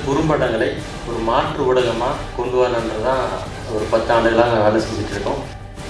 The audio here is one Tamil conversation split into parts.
குறும்படங்களை ஒரு மாற்று ஊடகமாக கொண்டு வரணுன்றது தான் ஒரு பத்து ஆண்டுகளாக நாங்கள் வேலை செஞ்சுட்டு இருக்கோம்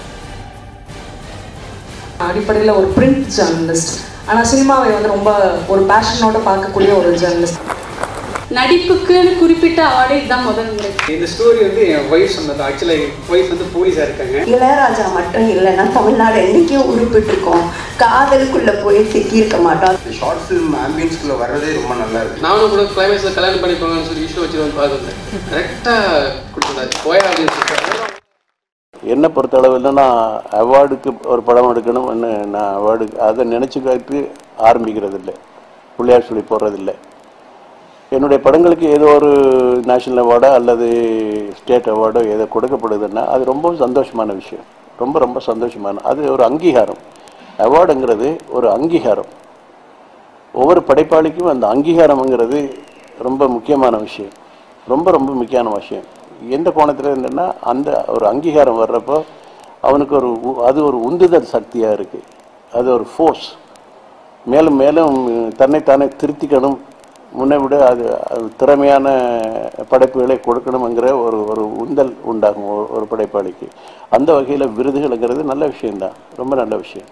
அடிப்படையில் ஒரு பிரிண்ட் ஜேர்னலிஸ்ட் ஆனால் சினிமாவை வந்து ரொம்ப ஒரு பேஷனோட பார்க்கக்கூடிய ஒரு ஜேர்னலிஸ்ட் நடிப்புக்குன்னு குறிப்பிட்ட ஆடை தான் முதல் முறை இந்த ஸ்டோரி வந்து என் ஒய்ஃப் சொன்னது ஆக்சுவலாக என் ஒய்ஃப் வந்து போலீஸாக இருக்காங்க இளையராஜா மட்டும் இல்லைன்னா தமிழ்நாடு என்றைக்கோ உருப்பிட்டிருக்கோம் காதலுக்குள்ள போய் சிக்கியிருக்க மாட்டோம் ஷார்ட் ஃபிலிம் ஆம்பியன்ஸ்குள்ளே வர்றதே ரொம்ப நல்லா இருக்கு நானும் கூட கிளைமேக்ஸில் கல்யாணம் பண்ணிப்பாங்கன்னு சொல்லி இஷ்டம் வச்சு வந்து பார்த்துருந்தேன் கரெக்டாக கொடுத்துருந்தாரு போயா அப்படின்னு சொல்லிட்டு என்னை பொறுத்தளவில் நான் அவார்டுக்கு ஒரு படம் எடுக்கணும்னு நான் அவார்டு அதை நினச்சிக்கிட்டு ஆரம்பிக்கிறது இல்லை பிள்ளையார் சொல்லி போடுறதில்லை என்னுடைய படங்களுக்கு ஏதோ ஒரு நேஷனல் அவார்டோ அல்லது ஸ்டேட் அவார்டோ ஏதோ கொடுக்கப்படுதுன்னா அது ரொம்ப சந்தோஷமான விஷயம் ரொம்ப ரொம்ப சந்தோஷமான அது ஒரு அங்கீகாரம் அவார்டுங்கிறது ஒரு அங்கீகாரம் ஒவ்வொரு படைப்பாளிக்கும் அந்த அங்கீகாரம்ங்கிறது ரொம்ப முக்கியமான விஷயம் ரொம்ப ரொம்ப முக்கியமான விஷயம் எந்த கோணத்தில் இருந்ததுன்னா அந்த ஒரு அங்கீகாரம் வர்றப்போ அவனுக்கு ஒரு உ- அது ஒரு உந்துதல் சக்தியாக இருக்குது அது ஒரு ஃபோர்ஸ் மேலும் மேலும் தன்னைத்தானே திருத்திக்கணும் முன்னை விட அது அது திறமையான படைப்புகளை கொடுக்கணுங்கிற ஒரு ஒரு உந்தல் உண்டாகும் ஒரு- ஒரு படைப்பாளிக்கு அந்த வகையில் விருதுகள்ங்கிறது நல்ல விஷயம்தான் ரொம்ப நல்ல விஷயம்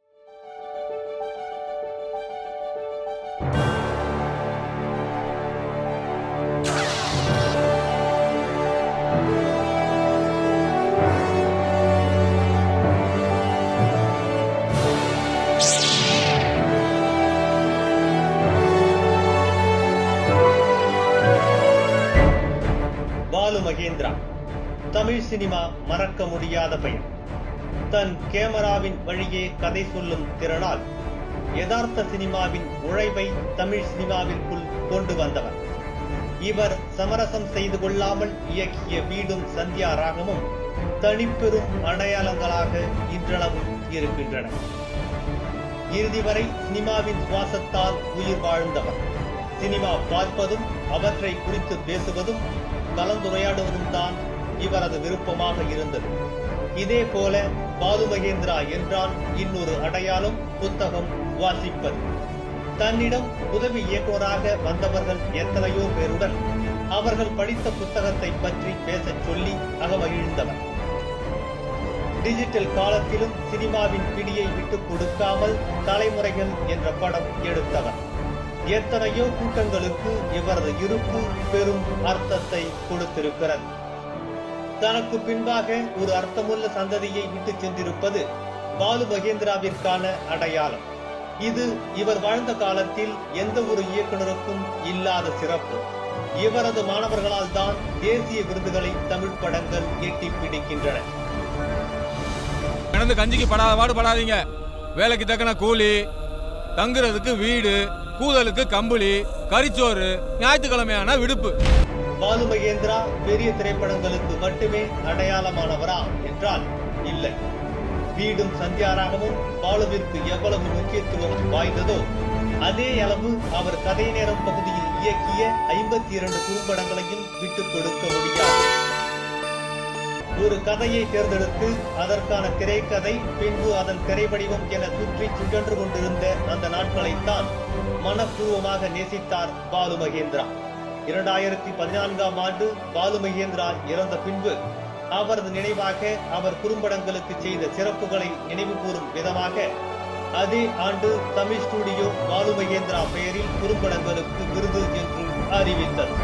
பாலு மகேந்திரா தமிழ் சினிமா மறக்க முடியாத பெயர் தன் கேமராவின் வழியே கதை சொல்லும் திறனால் யதார்த்த சினிமாவின் உழைவை தமிழ் சினிமாவிற்குள் கொண்டு வந்தவர் இவர் சமரசம் செய்து கொள்ளாமல் இயக்கிய வீடும் சந்தியா ராகமும் தனிப்பெரும் அடையாளங்களாக இன்றளவும் இருக்கின்றன இறுதி வரை சினிமாவின் சுவாசத்தால் உயிர் வாழ்ந்தவர் சினிமா பார்ப்பதும் அவற்றை குறித்து பேசுவதும் கலந்துரையாடுவதும் தான் இவரது விருப்பமாக இருந்தது இதே போல பாலு மகேந்திரா என்றால் இன்னொரு அடையாளம் புத்தகம் வாசிப்பது தன்னிடம் உதவி இயக்குனராக வந்தவர்கள் எத்தனையோ பேருடன் அவர்கள் படித்த புத்தகத்தை பற்றி பேசச் சொல்லி அகமகிழ்ந்தவர் டிஜிட்டல் காலத்திலும் சினிமாவின் பிடியை விட்டுக் கொடுக்காமல் தலைமுறைகள் என்ற படம் எடுத்தவர் எத்தனையோ கூட்டங்களுக்கு இவரது இருப்பு பெரும் அர்த்தத்தை கொடுத்திருக்கிறது தனக்கு பின்பாக ஒரு அர்த்தமுள்ள சந்ததியை விட்டுச் சென்றிருப்பது பாலு மகேந்திராவிற்கான அடையாளம் இது இவர் வாழ்ந்த காலத்தில் எந்த ஒரு இயக்குனருக்கும் இல்லாத சிறப்பு இவரது மாணவர்களால் தான் தேசிய விருதுகளை தமிழ் படங்கள் எட்டி பிடிக்கின்றன கிடந்து கஞ்சிக்கு படாத பாடு படாதீங்க வேலைக்கு தக்கன கூலி தங்குறதுக்கு வீடு கூதலுக்கு கம்பளி கறிச்சோறு ஞாயிற்றுக்கிழமையான விடுப்பு பாலு மகேந்திரா பெரிய திரைப்படங்களுக்கு மட்டுமே அடையாளமானவரா என்றால் இல்லை வீடும் சந்தியாராகவும் பாலுவிற்கு எவ்வளவு முக்கியத்துவம் வாய்ந்ததோ அதே அளவு அவர் கதை நேரம் பகுதியில் இயக்கிய ஐம்பத்தி இரண்டு குறும்படங்களையும் விட்டுக் கொடுக்க முடியாது ஒரு கதையை தேர்ந்தெடுத்து அதற்கான திரைக்கதை பின்பு அதன் திரைவடிவம் என சுற்றி சுழன்று கொண்டிருந்த அந்த நாட்களைத்தான் மனப்பூர்வமாக நேசித்தார் பாலு மகேந்திரா இரண்டாயிரத்தி பதினான்காம் ஆண்டு பாலு மகேந்திரா இறந்த பின்பு அவரது நினைவாக அவர் குறும்படங்களுக்கு செய்த சிறப்புகளை நினைவு கூறும் விதமாக அதே ஆண்டு தமிழ் ஸ்டுடியோ பாலு மகேந்திரா பெயரில் குறும்படங்களுக்கு விருது என்று அறிவித்தது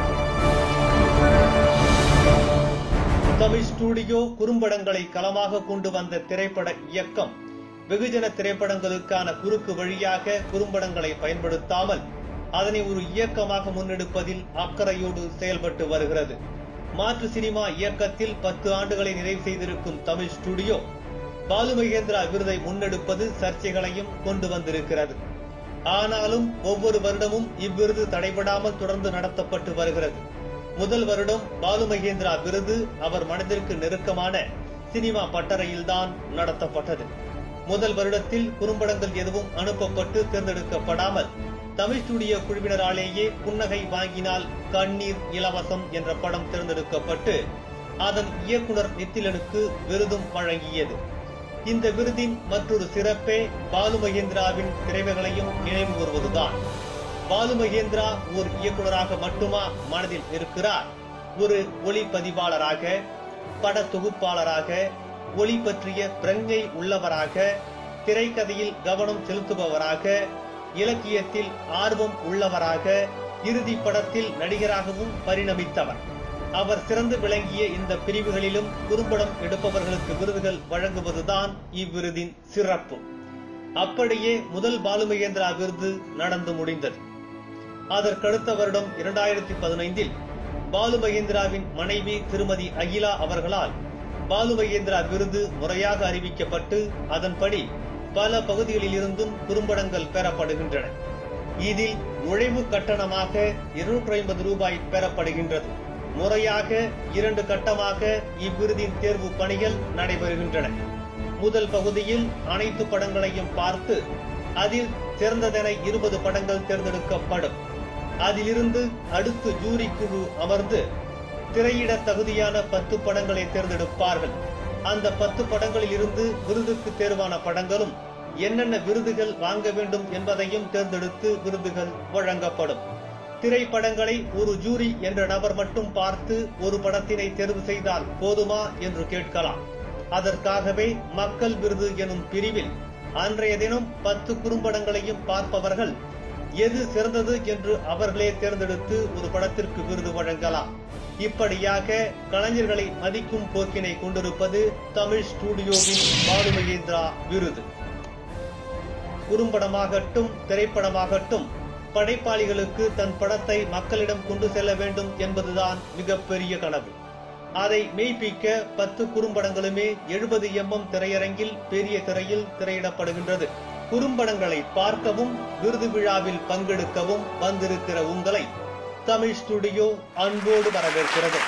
தமிழ் ஸ்டுடியோ குறும்படங்களை களமாக கொண்டு வந்த திரைப்பட இயக்கம் வெகுஜன திரைப்படங்களுக்கான குறுக்கு வழியாக குறும்படங்களை பயன்படுத்தாமல் அதனை ஒரு இயக்கமாக முன்னெடுப்பதில் அக்கறையோடு செயல்பட்டு வருகிறது மாற்று சினிமா இயக்கத்தில் பத்து ஆண்டுகளை நிறைவு செய்திருக்கும் தமிழ் ஸ்டுடியோ பாலு மகேந்திரா விருதை முன்னெடுப்பது சர்ச்சைகளையும் கொண்டு வந்திருக்கிறது ஆனாலும் ஒவ்வொரு வருடமும் இவ்விருது தடைபடாமல் தொடர்ந்து நடத்தப்பட்டு வருகிறது முதல் வருடம் பாலு மகேந்திரா விருது அவர் மனதிற்கு நெருக்கமான சினிமா பட்டறையில்தான் நடத்தப்பட்டது முதல் வருடத்தில் குறும்படங்கள் எதுவும் அனுப்பப்பட்டு தேர்ந்தெடுக்கப்படாமல் தமிழ் ஸ்டுடியோ குழுவினராலேயே புன்னகை வாங்கினால் கண்ணீர் இலவசம் என்ற படம் தேர்ந்தெடுக்கப்பட்டு அதன் இயக்குனர் நித்திலனுக்கு விருதும் வழங்கியது இந்த விருதின் மற்றொரு சிறப்பே பாலு மகேந்திராவின் திறமைகளையும் நினைவு கூறுவதுதான் பாலு மகேந்திரா ஒரு இயக்குனராக மட்டுமா மனதில் இருக்கிறார் ஒரு ஒளிப்பதிவாளராக பட தொகுப்பாளராக ஒளி பற்றிய பிரஞ்சை உள்ளவராக திரைக்கதையில் கவனம் செலுத்துபவராக இலக்கியத்தில் ஆர்வம் உள்ளவராக இறுதி படத்தில் நடிகராகவும் பரிணமித்தவர் அவர் சிறந்து விளங்கிய இந்த பிரிவுகளிலும் குறும்படம் எடுப்பவர்களுக்கு விருதுகள் வழங்குவதுதான் இவ்விருதின் சிறப்பு அப்படியே முதல் பாலுமகேந்திரா விருது நடந்து முடிந்தது அதற்கடுத்த வருடம் இரண்டாயிரத்தி பதினைந்தில் பாலு மகேந்திராவின் மனைவி திருமதி அகிலா அவர்களால் பாலு மகேந்திரா விருது முறையாக அறிவிக்கப்பட்டு அதன்படி பல பகுதிகளில் இருந்தும் குறும்படங்கள் பெறப்படுகின்றன இதில் நுழைவு கட்டணமாக இருநூற்றி ஐம்பது ரூபாய் பெறப்படுகின்றது முறையாக இரண்டு கட்டமாக இவ்விருதின் தேர்வு பணிகள் நடைபெறுகின்றன முதல் பகுதியில் அனைத்து படங்களையும் பார்த்து அதில் சிறந்ததென இருபது படங்கள் தேர்ந்தெடுக்கப்படும் அதிலிருந்து அடுத்து ஜூரி குழு அமர்ந்து திரையிட தகுதியான பத்து படங்களை தேர்ந்தெடுப்பார்கள் அந்த பத்து படங்களில் இருந்து விருதுக்கு தேர்வான படங்களும் என்னென்ன விருதுகள் வாங்க வேண்டும் என்பதையும் தேர்ந்தெடுத்து விருதுகள் வழங்கப்படும் திரைப்படங்களை ஒரு ஜூரி என்ற நபர் மட்டும் பார்த்து ஒரு படத்தினை தேர்வு செய்தால் போதுமா என்று கேட்கலாம் அதற்காகவே மக்கள் விருது எனும் பிரிவில் அன்றைய தினம் பத்து குறும்படங்களையும் பார்ப்பவர்கள் எது சிறந்தது என்று அவர்களே தேர்ந்தெடுத்து ஒரு படத்திற்கு விருது வழங்கலாம் இப்படியாக கலைஞர்களை மதிக்கும் போக்கினை கொண்டிருப்பது தமிழ் ஸ்டுடியோவின் பாலு மகேந்திரா விருது குறும்படமாகட்டும் திரைப்படமாகட்டும் படைப்பாளிகளுக்கு தன் படத்தை மக்களிடம் கொண்டு செல்ல வேண்டும் என்பதுதான் மிகப்பெரிய கனவு அதை மெய்ப்பிக்க பத்து குறும்படங்களுமே எழுபது எம்எம் திரையரங்கில் பெரிய திரையில் திரையிடப்படுகின்றது குறும்படங்களை பார்க்கவும் விருது விழாவில் பங்கெடுக்கவும் வந்திருக்கிற உங்களை தமிழ் ஸ்டுடியோ அன்போடு வரவேற்கிறது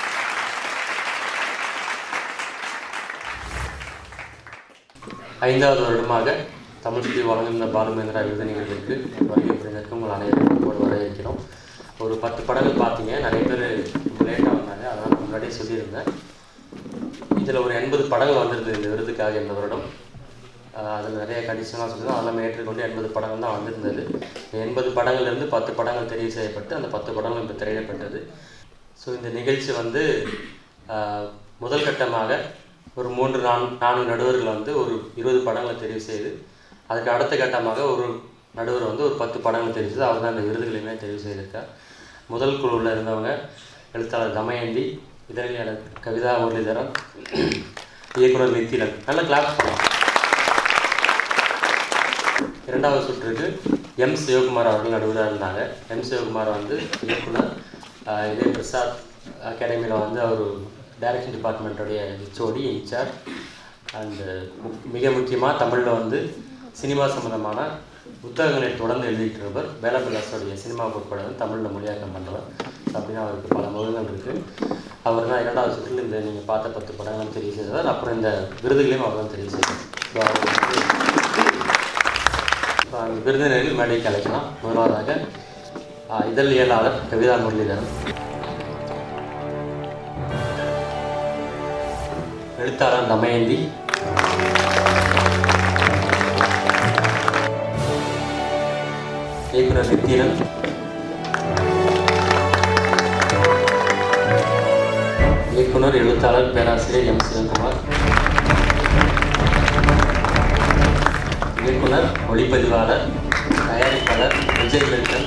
ஐந்தாவது வருடமாக தமிழ் ஸ்டுடியோ வழங்குகின்ற பாலுமேந்திரா விருது நிகழ்ச்சிக்கு வருகை புரிந்திருக்கும் உங்கள் அனைவரும் அன்போடு வரவேற்கிறோம் ஒரு பத்து படங்கள் பார்த்தீங்க நிறைய பேர் லேட்டாக வந்தாங்க அதனால் நான் முன்னாடியே சொல்லியிருந்தேன் இதில் ஒரு எண்பது படங்கள் வந்திருந்தது இந்த விருதுக்காக இந்த வருடம் அதில் நிறைய கண்டிஷனாக சொல்லுங்கள் அதெல்லாம் ஏற்றுக்கொண்டு எண்பது படங்கள் தான் வந்திருந்தது எண்பது படங்கள்லேருந்து பத்து படங்கள் தெரிவு செய்யப்பட்டு அந்த பத்து படங்கள் இப்போ திரையிடப்பட்டது ஸோ இந்த நிகழ்ச்சி வந்து ஆஹ், முதல் கட்டமாக ஒரு மூன்று நான் நான்கு நடுவர்கள் வந்து ஒரு இருபது படங்களை தெரிவு செய்து அதுக்கு அடுத்த கட்டமாக ஒரு நடுவர் வந்து ஒரு பத்து படங்கள் தெரிவு செய்து அவர் தான் இந்த விருதுகளையுமே தெரிவு செய்திருக்கார் முதல் குழுவில் இருந்தவங்க எழுத்தாளர் தமயந்தி இதழியாளர் கவிதா முரளிதரன் இயக்குனர் நித்திலன் நல்ல கிளாப் பண்ணலாம் இரண்டாவது சுற்றுக்கு எம் சிவகுமார் அவர்கள் நடுவராக இருந்தாங்க எம் சிவகுமார் வந்து இயக்குனர் ஆஹ் இதே பிரசாத் அகாடமியில் வந்து அவர் டைரக்ஷன் டிபார்ட்மெண்ட்டோடைய ஹெச்ஓடி இன்சார்ஜ் அண்டு மிக முக்கியமாக தமிழில் வந்து சினிமா சம்மந்தமான புத்தகங்களை தொடர்ந்து எழுதிட்டு இருப்பவர் வேலபிலாஸோடைய சினிமா பொருட்களை வந்து தமிழில் மொழியாக்கம் பண்ணுறவர் அப்படின்னு அவருக்கு பல முகங்கள் இருக்குது அவர் தான் இரண்டாவது சுற்றில் இந்த நீங்கள் பார்த்த பத்து படங்கள் தெரிவு செய்தவர் அப்புறம் இந்த விருதுகளையும் அவர் தான் தெரிவு செய்தார் ஸோ அவர் வந்து இப்போ அந்த விருந்தினரில் மேடைக்கு அழைக்கலாம் முதலாவதாக ஆ, இதழியலாளர் கவிதா முரளிதரன் எழுத்தாளர் தமயந்தி இயக்குனர் நித்திரன் இயக்குனர் எழுத்தாளர் பேராசிரியர் எம் சிவகுமார் இயக்குனர் ஒளிப்பதிவாளர் தயாரிப்பாளர் விஜய் வெல்கன்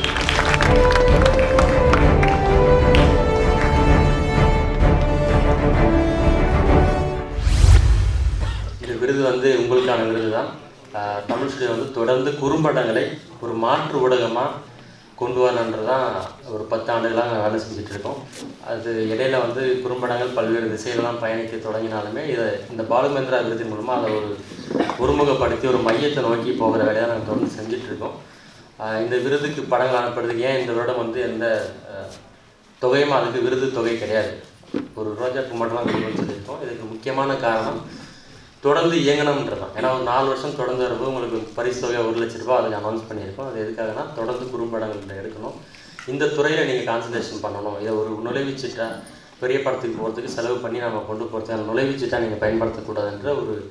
இந்த விருது வந்து உங்களுக்கான விருது தான் ஆஹ் தமிழ் ஸ்டுடியோ வந்து தொடர்ந்து குறும்படங்களை ஒரு மாற்று ஊடகமாக கொண்டு வரணுன்றது தான் ஒரு பத்து ஆண்டுகளாக நாங்கள் வேலை செஞ்சுட்டு இருக்கோம் அது இடையில வந்து குறும்படங்கள் பல்வேறு திசையிலலாம் பயணிக்க தொடங்கினாலுமே இதை இந்த பாலுமேந்திரா விருதின் மூலமாக அதை ஒரு ஒருமுகப்படுத்தி ஒரு மையத்தை நோக்கி போகிற வேலையை நாங்கள் தொடர்ந்து செஞ்சுட்டு இருக்கோம் ஆஹ் இந்த விருதுக்கு படங்கள் அனுப்புறதுக்கு ஏன் இந்த வருடம் வந்து எந்த ஆஹ், தொகையும் அதுக்கு விருது தொகை கிடையாது ஒரு ரோஜாக்கு மட்டும் தான் கொடுக்கணும்னு சொல்லியிருக்கோம் இதுக்கு முக்கியமான காரணம் தொடர்ந்து இயங்கணும்ன்றது தான் ஏன்னா ஒரு நாலு வருஷம் தொடர்ந்து வரும்போது உங்களுக்கு பரிசு தொகை ஒரு லட்ச ரூபாய் அதுக்கு அனௌன்ஸ் பண்ணியிருக்கோம் அது எதுக்காகனா தொடர்ந்து குறும்படங்கள் எடுக்கணும் இந்த துறையில் நீங்கள் கான்சன்ட்ரேஷன் பண்ணணும் இதை ஒரு நுழைவுச்சீட்டா பெரிய படத்துக்கு போகிறதுக்கு செலவு பண்ணி நம்ம கொண்டு போகிறது அந்த நுழைவுச்சீட்டா நீங்கள் பயன்படுத்தக்கூடாதுன்ற ஒரு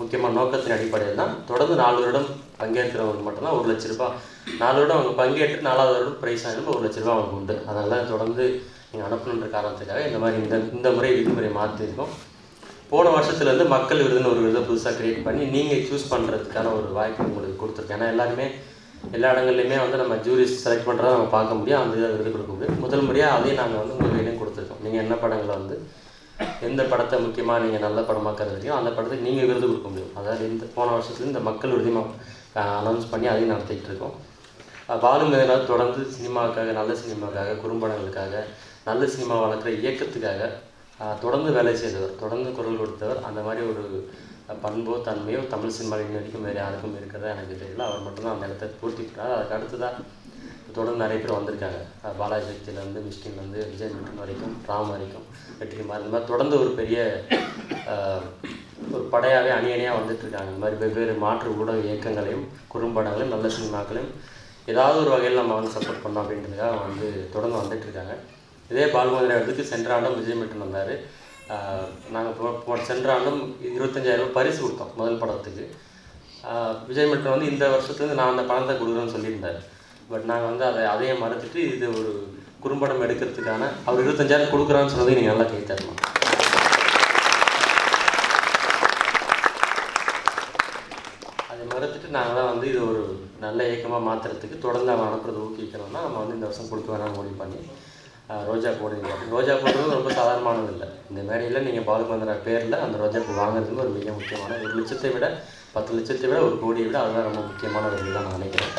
முக்கியமான நோக்கத்தின் அடிப்படையில் தான் தொடர்ந்து நாலு வருடம் பங்கேற்கிறவங்களுக்கு மட்டும்தான் ஒரு லட்ச ரூபாய் நாலு வருடம் அவங்க பங்கேற்று நாலாவது வருடம் ப்ரைஸ் ஆகிடும் ஒரு லட்ச ரூபாய் அவங்களுக்கு உண்டு அதனால் தொடர்ந்து நீங்கள் அனுப்பணுன்ற காரணத்துக்காக இந்த மாதிரி இந்த இந்த முறை விதிமுறை மாற்றிருக்கோம் போன வருஷத்துலேருந்து மக்கள் விருதுன்னு ஒரு விருதை புதுசாக கிரியேட் பண்ணி நீங்கள் சூஸ் பண்ணுறதுக்கான ஒரு வாய்ப்பு உங்களுக்கு கொடுத்துருக்கேன் ஏன்னா எல்லாருமே எல்லா இடங்கள்லையுமே வந்து நம்ம ஜூரிஸ் செலக்ட் பண்ணுறத நம்ம பார்க்க முடியும் அந்த இதை விருது கொடுக்க முடியும் முதல் முறையாக அதையும் நாங்கள் வந்து உங்கள் கையிலையும் கொடுத்துருக்கோம் நீங்கள் என்ன படங்களை வந்து எந்த படத்தை முக்கியமாக நீங்கள் நல்ல படமாக கருதுலையோ அந்த படத்துக்கு நீங்கள் விருது கொடுக்க முடியும் அதாவது இந்த போன வருஷத்துல இந்த மக்கள் விருதையும் அனௌன்ஸ் பண்ணி அதையும் நடத்திட்டு இருக்கோம் அஹ் பாலு மேகநாத் தொடர்ந்து சினிமாவுக்காக நல்ல சினிமாவுக்காக குறும்படங்களுக்காக நல்ல சினிமா வளர்க்குற இயக்கத்துக்காக அஹ் தொடர்ந்து வேலை செய்தவர் தொடர்ந்து குரல் கொடுத்தவர் அந்த மாதிரி ஒரு அஹ் பண்போ தன்மையோ தமிழ் சினிமாவில் இன்ன வரைக்கும் வேறு யாருக்கும் இருக்கிறதா எனக்கு தெரியல அவர் மட்டும்தான் அந்த இடத்த பூர்த்தி பண்ணார் அதுக்கு அடுத்ததாக தொடர்ந்து நிறைய பேர் வந்திருக்காங்க அஹ் பாலாஜி சக்தியிலேருந்து மிஷ்கின்லேருந்து விஜய் மிட்டன் வரைக்கும் ராம் வரைக்கும் வெற்றிமார் இந்த மாதிரி தொடர்ந்து ஒரு பெரிய அஹ், ஒரு படையாகவே அணி அணியாக வந்துட்டு இருக்காங்க இந்த மாதிரி வெவ்வேறு மாற்று ஊடக இயக்கங்களையும் குறும்படங்களையும் நல்ல சினிமாக்களையும் ஏதாவது ஒரு வகையில் நம்ம வந்து சப்போர்ட் பண்ணோம் அப்படின்றதுக்காக வந்து தொடர்ந்து வந்துட்டு இருக்காங்க இதே பால்மந்திர இடத்துக்கு சென்ற ஆண்டும் விஜய் மிட்டன் வந்தார் நாங்கள் போ போ- சென்ற ஆண்டும் இருபத்தஞ்சாயிரம் ரூபாய் பரிசு கொடுத்தோம் முதல் படத்துக்கு ஆஹ் விஜய் மிட்டன் வந்து இந்த வருஷத்துலேருந்து நான் அந்த பணத்தை கொடுக்குறேன்னு சொல்லியிருந்தார் பட் நாங்கள் வந்து அதை அதையே மறந்துட்டு இது ஒரு குறும்படம் எடுக்கிறதுக்கான அவர் இருபத்தஞ்சாயிரம் கொடுக்குறான்னு சொன்னதை நீங்கள் நல்லா கை தரணும் அதை மறுத்துட்டு நாங்கள் தான் வந்து இது ஒரு நல்ல இயக்கமாக மாற்றுறதுக்கு தொடர்ந்து அவன் அனுப்புறதை ஊக்குவிக்கணும்னா நம்ம வந்து இந்த வருஷம் கொடுக்க வேணாம்னு முடிவு பண்ணி ஆஹ் ரோஜா போடுறீங்க ரோஜா போடுறது ரொம்ப சாதாரணமானது இல்லை இந்த மேடையில் நீங்கள் பாலுமந்திர பேரில் அந்த ரோஜா பூ வாங்குறதுக்கு ஒரு மிக முக்கியமான ஒரு லட்சத்தை விட பத்து லட்சத்தை விட ஒரு கோடியை விட அதுதான் ரொம்ப முக்கியமான ஒரு இதுதான் நான் நினைக்கிறேன்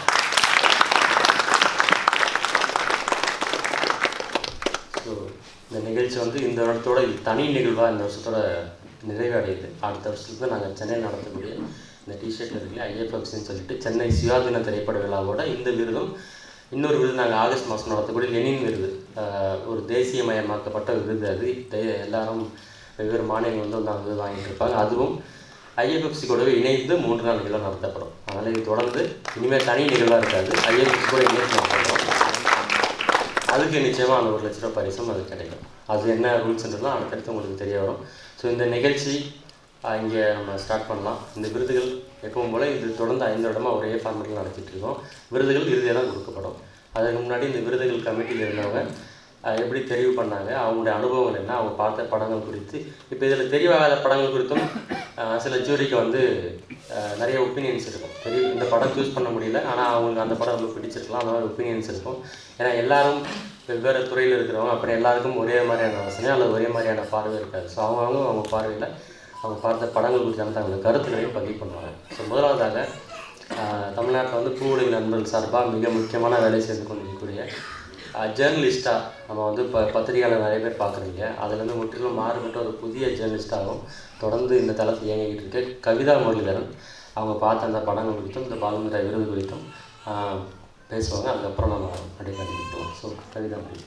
ஸோ இந்த நிகழ்ச்சி வந்து இந்த வருடத்தோட இது தனி நிகழ்வாக இந்த வருஷத்தோட நிறைவடையுது அடுத்த வருஷத்துக்கு நாங்கள் சென்னையில் நடத்தக்கூடிய இந்த டிஷர்ட்டில் இருக்கிற ஐஎஃப்எஃப்சின்னு சொல்லிட்டு சென்னை சுயாதீன திரைப்பட விழாவோட இந்த விருதும் இன்னொரு விருது நாங்கள் ஆகஸ்ட் மாதம் நடத்தக்கூடிய லெனின் விருது ஆஹ் ஒரு தேசியமயமாக்கப்பட்ட விருது அது தே- எல்லாரும் வெவ்வேறு மாநிலங்கள் வந்து வந்து அந்த விருது வாங்கிட்டு இருப்பாங்க அதுவும் ஐஎஃப்எஃப்சி கூடவே இணைந்து மூன்று நாள் நிகழ்வு நடத்தப்படும் அதனால் இது தொடர்ந்து இனிமேல் தனி நிகழ்வாக இருக்காது ஐஎஃப்எஃப்சி கூட இணைந்து நடத்தப்படும் அதுக்கு நிச்சயமாக அந்த ஒரு லட்ச ரூபா பரிசும் அது கிடைக்கும் அது என்ன ரூல்ஸ்ன்றதுலாம் அடுத்தடுத்து உங்களுக்கு தெரிய வரும் ஸோ இந்த நிகழ்ச்சி இங்கே நம்ம ஸ்டார்ட் பண்ணலாம் இந்த விருதுகள் எப்பவும் போல் இது தொடர்ந்து ஐந்து வருடமாக ஒரே ஃபார்மேட்டில் நடத்திட்டு இருக்கோம் விருதுகள் இறுதியாக தான் கொடுக்கப்படும் அதுக்கு முன்னாடி இந்த விருதுகள் கமிட்டியில் இருந்தவங்க ஆஹ் எப்படி தெரிவு பண்ணாங்க அவங்களுடைய அனுபவங்கள் என்ன அவங்க பார்த்த படங்கள் குறித்து இப்போ இதில் தெரிவாகாத படங்கள் குறித்தும் ஆஹ் சில ஜூரிக்கு வந்து ஆஹ் நிறைய ஒப்பீனியன்ஸ் இருக்கும் தெரிய இந்த படம் சூஸ் பண்ண முடியல ஆனால் அவங்களுக்கு அந்த படம் ரொம்ப பிடிச்சிருக்கலாம் அந்த மாதிரி ஒப்பீனியன்ஸ் இருக்கும் ஏன்னா எல்லாரும் வெவ்வேறு துறையில் இருக்கிறவங்க அப்புறம் எல்லாருக்கும் ஒரே மாதிரியான யோசனை அல்லது ஒரே மாதிரியான பார்வை இருக்காது ஸோ அவங்கவுங்க அவங்க பார்வையில் அவங்க பார்த்த படங்கள் குறித்தான தங்களது கருத்துக்களையும் பதிவு பண்ணுவாங்க ஸோ முதலாவதாக தமிழ்நாட்டில் வந்து பூவுடை நண்பர்கள் சார்பாக மிக முக்கியமான வேலை செய்து கொண்டிருக்கக்கூடிய ஜேர்னலிஸ்ட்டாக நம்ம வந்து இப்போ பத்திரிகையாளர் நிறைய பேர் பார்க்குறீங்க அதுலேருந்து முற்றிலும் மாறுபட்ட ஒரு புதிய ஜேர்னலிஸ்ட்டாகவும் தொடர்ந்து இந்த தளத்தில் இயங்கிக்கிட்டு இருக்கு கவிதா முரளிதரன் அவங்க பார்த்த அந்த படங்கள் குறித்தும் இந்த பாலுமந்திர விருது குறித்தும் ஆஹ், பேசுவாங்க அதுக்கப்புறம் நம்ம அப்படியே கண்டிப்பாக ஸோ கவிதா முரளி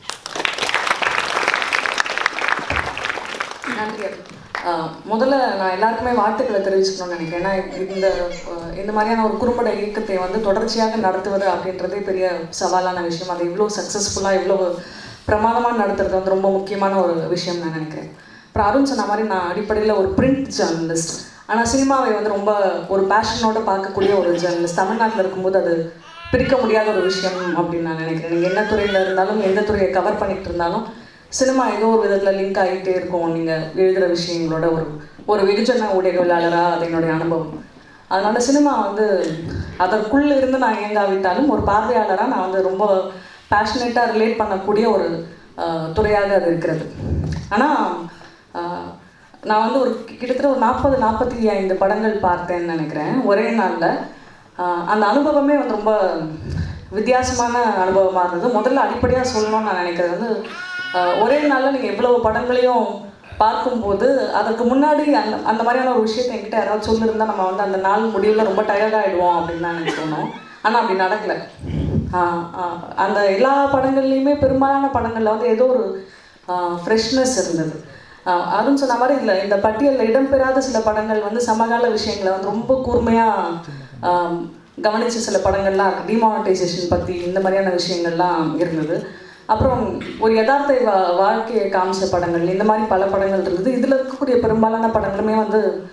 நன்றி ஆஹ் முதல்ல நான் எல்லாருக்குமே வாழ்த்துக்களை தெரிவிச்சுக்கணும்னு நினைக்கிறேன் ஏன்னா இந்த ஆஹ் இந்த மாதிரியான ஒரு குறும்பட இயக்கத்தை வந்து தொடர்ச்சியாக நடத்துவது அப்படின்றதே பெரிய சவாலான விஷயம் அதை இவ்வளோ சக்ஸஸ்ஃபுல்லாக இவ்வளோ பிரமாதமாக நடத்துறது வந்து ரொம்ப முக்கியமான ஒரு விஷயம் நான் நினைக்கிறேன் அப்புறம் அருண் சொன்ன மாதிரி நான் அடிப்படையில் ஒரு பிரிண்ட் ஜேர்னலிஸ்ட் ஆனால் சினிமாவை வந்து ரொம்ப ஒரு பேஷனோட பார்க்கக்கூடிய ஒரு ஜேர்னலிஸ்ட் தமிழ்நாட்டில் இருக்கும்போது அது பிரிக்க முடியாத ஒரு விஷயம் அப்படின்னு நான் நினைக்கிறேன் நீங்கள் என்ன துறையில் இருந்தாலும் எந்த துறையை கவர் பண்ணிட்டு இருந்தாலும் சினிமா ஏதோ ஒரு விதத்தில் லிங்க் ஆகிட்டே இருக்கும் நீங்கள் எழுதுகிற விஷயங்களோட ஒரு ஒரு வெகுஜன ஊடகவியலாளராக அது என்னுடைய அனுபவம் அதனால சினிமா வந்து அதற்குள்ளே இருந்து நான் இயங்காவிட்டாலும் ஒரு பார்வையாளராக நான் வந்து ரொம்ப பேஷனேட்டாக ரிலேட் பண்ணக்கூடிய ஒரு ஆஹ், துறையாக அது இருக்கிறது ஆனால் நான் வந்து ஒரு கிட்டத்தட்ட ஒரு நாற்பது நாற்பத்தி ஐந்து படங்கள் பார்த்தேன்னு நினைக்கிறேன் ஒரே நாளில் அந்த அனுபவமே வந்து ரொம்ப வித்தியாசமான அனுபவமாக இருந்தது முதல்ல அடிப்படையாக சொல்லணும்னு நான் நினைக்கிறது வந்து ஆஹ், ஒரே நாளில் நீங்கள் எவ்வளவு படங்களையும் பார்க்கும்போது அதற்கு முன்னாடி அந்த அந்த மாதிரியான ஒரு விஷயத்தை என்கிட்ட யாராவது சொல்லியிருந்தா நம்ம வந்து அந்த நாள் முடிவில் ரொம்ப டயர்டாகிடுவோம் அப்படின்னு தான் எனக்கு தோணும் ஆனால் அப்படி நடக்கலை ஆஹ், ஆஹ், அந்த எல்லா படங்கள்லையுமே பெரும்பாலான படங்களில் வந்து ஏதோ ஒரு ஃப்ரெஷ்னஸ் இருந்தது ஆஹ், அருண் சொன்ன மாதிரி இல்லை இந்த பட்டியலில் இடம்பெறாத சில படங்கள் வந்து சமகால விஷயங்களை வந்து ரொம்ப கூர்மையாக கவனிச்ச சில படங்கள்லாம் டிமானிட்டைசேஷன் பற்றி இந்த மாதிரியான விஷயங்கள்லாம் இருந்தது அப்புறம் ஒரு யதார்த்த வா வாழ்க்கையை காமிச்ச படங்கள் இந்த மாதிரி பல படங்கள் இருந்தது இதில் இருக்கக்கூடிய பெரும்பாலான படங்களுமே வந்து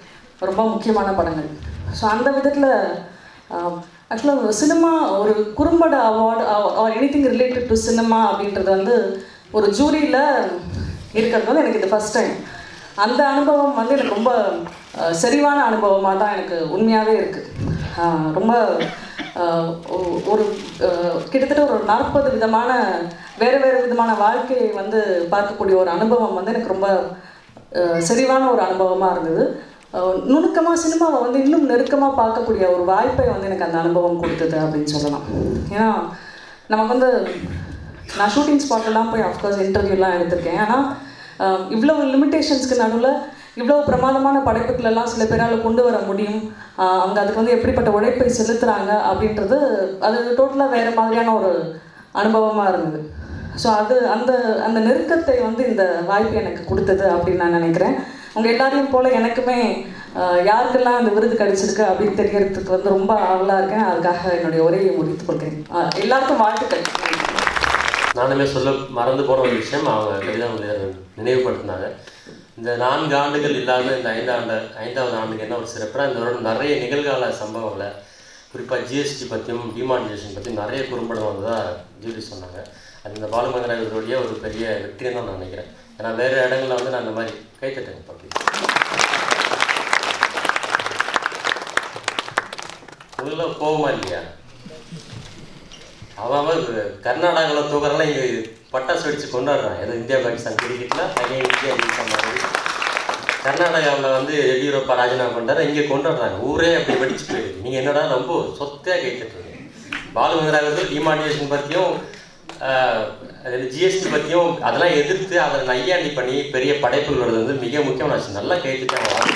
ரொம்ப முக்கியமான படங்கள் ஸோ அந்த விதத்தில் ஆக்சுவலாக சினிமா ஒரு குறும்பட award or any thing related to cinema அப்படின்றது வந்து ஒரு ஜூரியில் இருக்கிறது வந்து எனக்கு இது ஃபஸ்ட் டைம் அந்த அனுபவம் வந்து எனக்கு ரொம்ப அஹ், செறிவான அனுபவமாக தான் எனக்கு உண்மையாகவே இருக்குது ரொம்ப அஹ், ஒ- ஒரு அஹ், கிட்டத்தட்ட ஒரு நாற்பது விதமான வேறு வேறு விதமான வாழ்க்கையை வந்து பார்க்கக்கூடிய ஒரு அனுபவம் வந்து எனக்கு ரொம்ப அஹ், செறிவான ஒரு அனுபவமாக இருந்தது நுணுக்கமாக சினிமாவை வந்து இன்னும் நெருக்கமாக பார்க்கக்கூடிய ஒரு வாய்ப்பை வந்து எனக்கு அந்த அனுபவம் கொடுத்தது அப்படின்னு சொல்லலாம் ஏன்னா நமக்கு வந்து நான் ஷூட்டிங் ஸ்பாட்லலாம் போய் அஃப்கோர்ஸ் இன்டர்வியூலாம் எடுத்திருக்கேன் ஆனால் இவ்வளோ லிமிட்டேஷன்ஸ்க்கு நடுவில் இவ்வளோ பிரமாதமான படைப்புகளெல்லாம் சில பேரால் கொண்டு வர முடியும் ஆஹ் அவங்க அதுக்கு வந்து எப்படிப்பட்ட உழைப்பை செலுத்துகிறாங்க அப்படின்றது அது டோட்டலாக வேறு மாதிரியான ஒரு அனுபவமாக இருந்தது ஸோ அது அந்த அந்த நெருக்கத்தை வந்து இந்த வாய்ப்பு எனக்கு கொடுத்தது அப்படின்னு நான் நினைக்கிறேன் உங்கள் எல்லாரையும் போல் எனக்குமே ஆஹ் யாருக்கெல்லாம் அந்த விருது கிடைச்சிருக்கு அப்படின்னு தெரியறதுக்கு வந்து ரொம்ப ஆவலாக இருக்கேன் அதுக்காக என்னுடைய உரையை முடித்துக் கொள்கிறேன் ஆஹ் எல்லாருக்கும் வாழ்த்துக்கள் நானுமே சொல்ல மறந்து போன ஒரு விஷயம் அவங்க கவிதா மொழியார் நினைவுபடுத்தினாங்க இந்த நான்கு ஆண்டுகள் இல்லாத இந்த ஐந்தாண்டு ஐந்தாவது ஆண்டுக்கு என்ன ஒரு சிறப்புனா இந்த வருடம் நிறைய நிகழ்கால சம்பவங்களை குறிப்பாக ஜிஎஸ்டி பற்றியும் டிமானிட்டேஷன் பற்றியும் நிறைய குறும்படம் வந்ததாக ஜூலி சொன்னாங்க அது இந்த பாலுமந்திரா இவருடைய ஒரு பெரிய வெற்றின்னு தான் நான் நினைக்கிறேன் ஏன்னா வேறு இடங்களில் வந்து நான் இந்த மாதிரி கைத்தட்டேன் பற்றி உங்களுக்கு போகுமா இல்லையா அவன் அவன் கர்நாடகாவில் தூக்குறலாம் இங்கே பட்டாசு வெடிச்சு கொண்டாடுறான் ஏதோ இந்தியா பாகிஸ்தான் கிரிக்கெட்டில் தனியாக இந்தியா ஜெயிச்ச மாதிரி கர்நாடகாவில் வந்து எடியூரப்பா ராஜினாமா பண்ணுறாரு இங்கே கொண்டாடுறாங்க ஊரே அப்படி வெடிச்சு போயிடுது நீங்கள் என்னடா ரொம்ப சொத்தையாக கைத்தட்டுறீங்க பாலுமந்திராவது டிமானிட்டேஷன் பற்றியும் அதில் ஜிஎஸ்டி பற்றியும் அதெல்லாம் எதிர்த்து அதை நையாண்டி பண்ணி பெரிய படைப்புகள் வருது வந்து மிக முக்கியமான விஷயம் நல்லா கைத்துட்டாங்க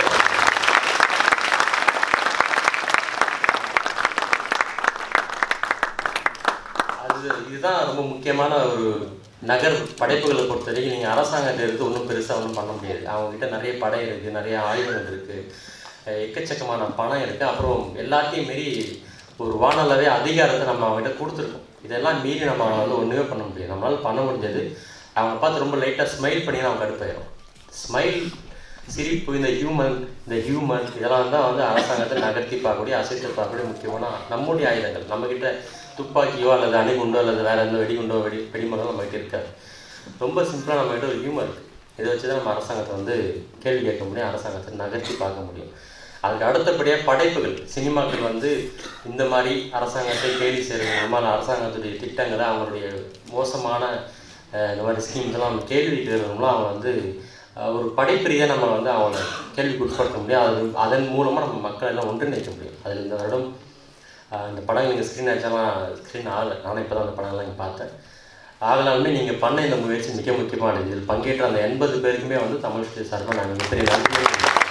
அது இதுதான் ரொம்ப முக்கியமான ஒரு நகர் படைப்புகளை பொறுத்த வரைக்கும் நீங்கள் அரசாங்கத்தை எடுத்து ஒன்றும் பெருசாக ஒன்றும் பண்ண முடியாது அவங்ககிட்ட நிறைய படை இருக்குது நிறைய ஆயுதங்கள் இருக்குது எக்கச்சக்கமான பணம் இருக்குது அப்புறம் எல்லாத்தையும் மீறி ஒரு வானளவே அதிகாரத்தை நம்ம அவங்ககிட்ட கொடுத்துருக்கோம் இதெல்லாம் மீறி நம்ம அவனை வந்து ஒன்றுமே பண்ண முடியாது நம்மளால் பண்ண முடிஞ்சது அவங்க பார்த்து ரொம்ப லைட்டாக ஸ்மைல் பண்ணி நம்ம கடுப்பாயிரும் ஸ்மைல் சிரிப்பு இந்த ஹியூமன் இந்த ஹியூமன் இதெல்லாம் தான் வந்து அரசாங்கத்தை நகர்த்தி பார்க்கக்கூடிய அசைத்து பார்க்கக்கூடிய முக்கியமான நம்முடைய ஆயுதங்கள் நம்மக்கிட்ட துப்பாக்கியோ அல்லது அணுகுண்டோ அல்லது வேற எந்த வெடிகுண்டோ வெடி வெடிமரோ நம்மகிட்ட இருக்காது ரொம்ப சிம்பிளாக நம்மகிட்ட ஒரு ஹியூமர் இருக்குது இதை வச்சு தான் நம்ம அரசாங்கத்தை வந்து கேள்வி கேட்க முடியும் அரசாங்கத்தை நகர்த்தி பார்க்க முடியும் அதுக்கு அடுத்தபடியாக படைப்புகள் சினிமாக்கள் வந்து இந்த மாதிரி அரசாங்கத்தை கேலி செய்கிறது மூலமாக அரசாங்கத்துடைய திட்டங்களை அவங்களுடைய மோசமான அஹ், இந்த மாதிரி ஸ்கீம்ஸ் எல்லாம் கேள்வி கேட்கறது மூலம் அவங்க வந்து அஹ், ஒரு படைப்பிரியாக நம்ம வந்து அவங்கள கேள்விக்கு உட்படுத்த முடியும் அது அதன் மூலமாக நம்ம மக்கள் எல்லாம் ஒன்றிணைக்க முடியும் அதில் இந்த வருடம் அஹ், இந்த படம் நீங்கள் ஸ்க்ரீன் ஆச்சாலாம் ஸ்க்ரீன் ஆகலை நானும் இப்போ தான் அந்த படம்லாம் இங்கே பார்த்தேன் ஆகலாலுமே நீங்கள் பண்ண இந்த முயற்சி மிக முக்கியமானது இதில் பங்கேற்ற அந்த எண்பது பேருக்குமே வந்து தமிழ் ஸ்டேட் சார்பாக நான் மிகப்பெரிய நன்றியை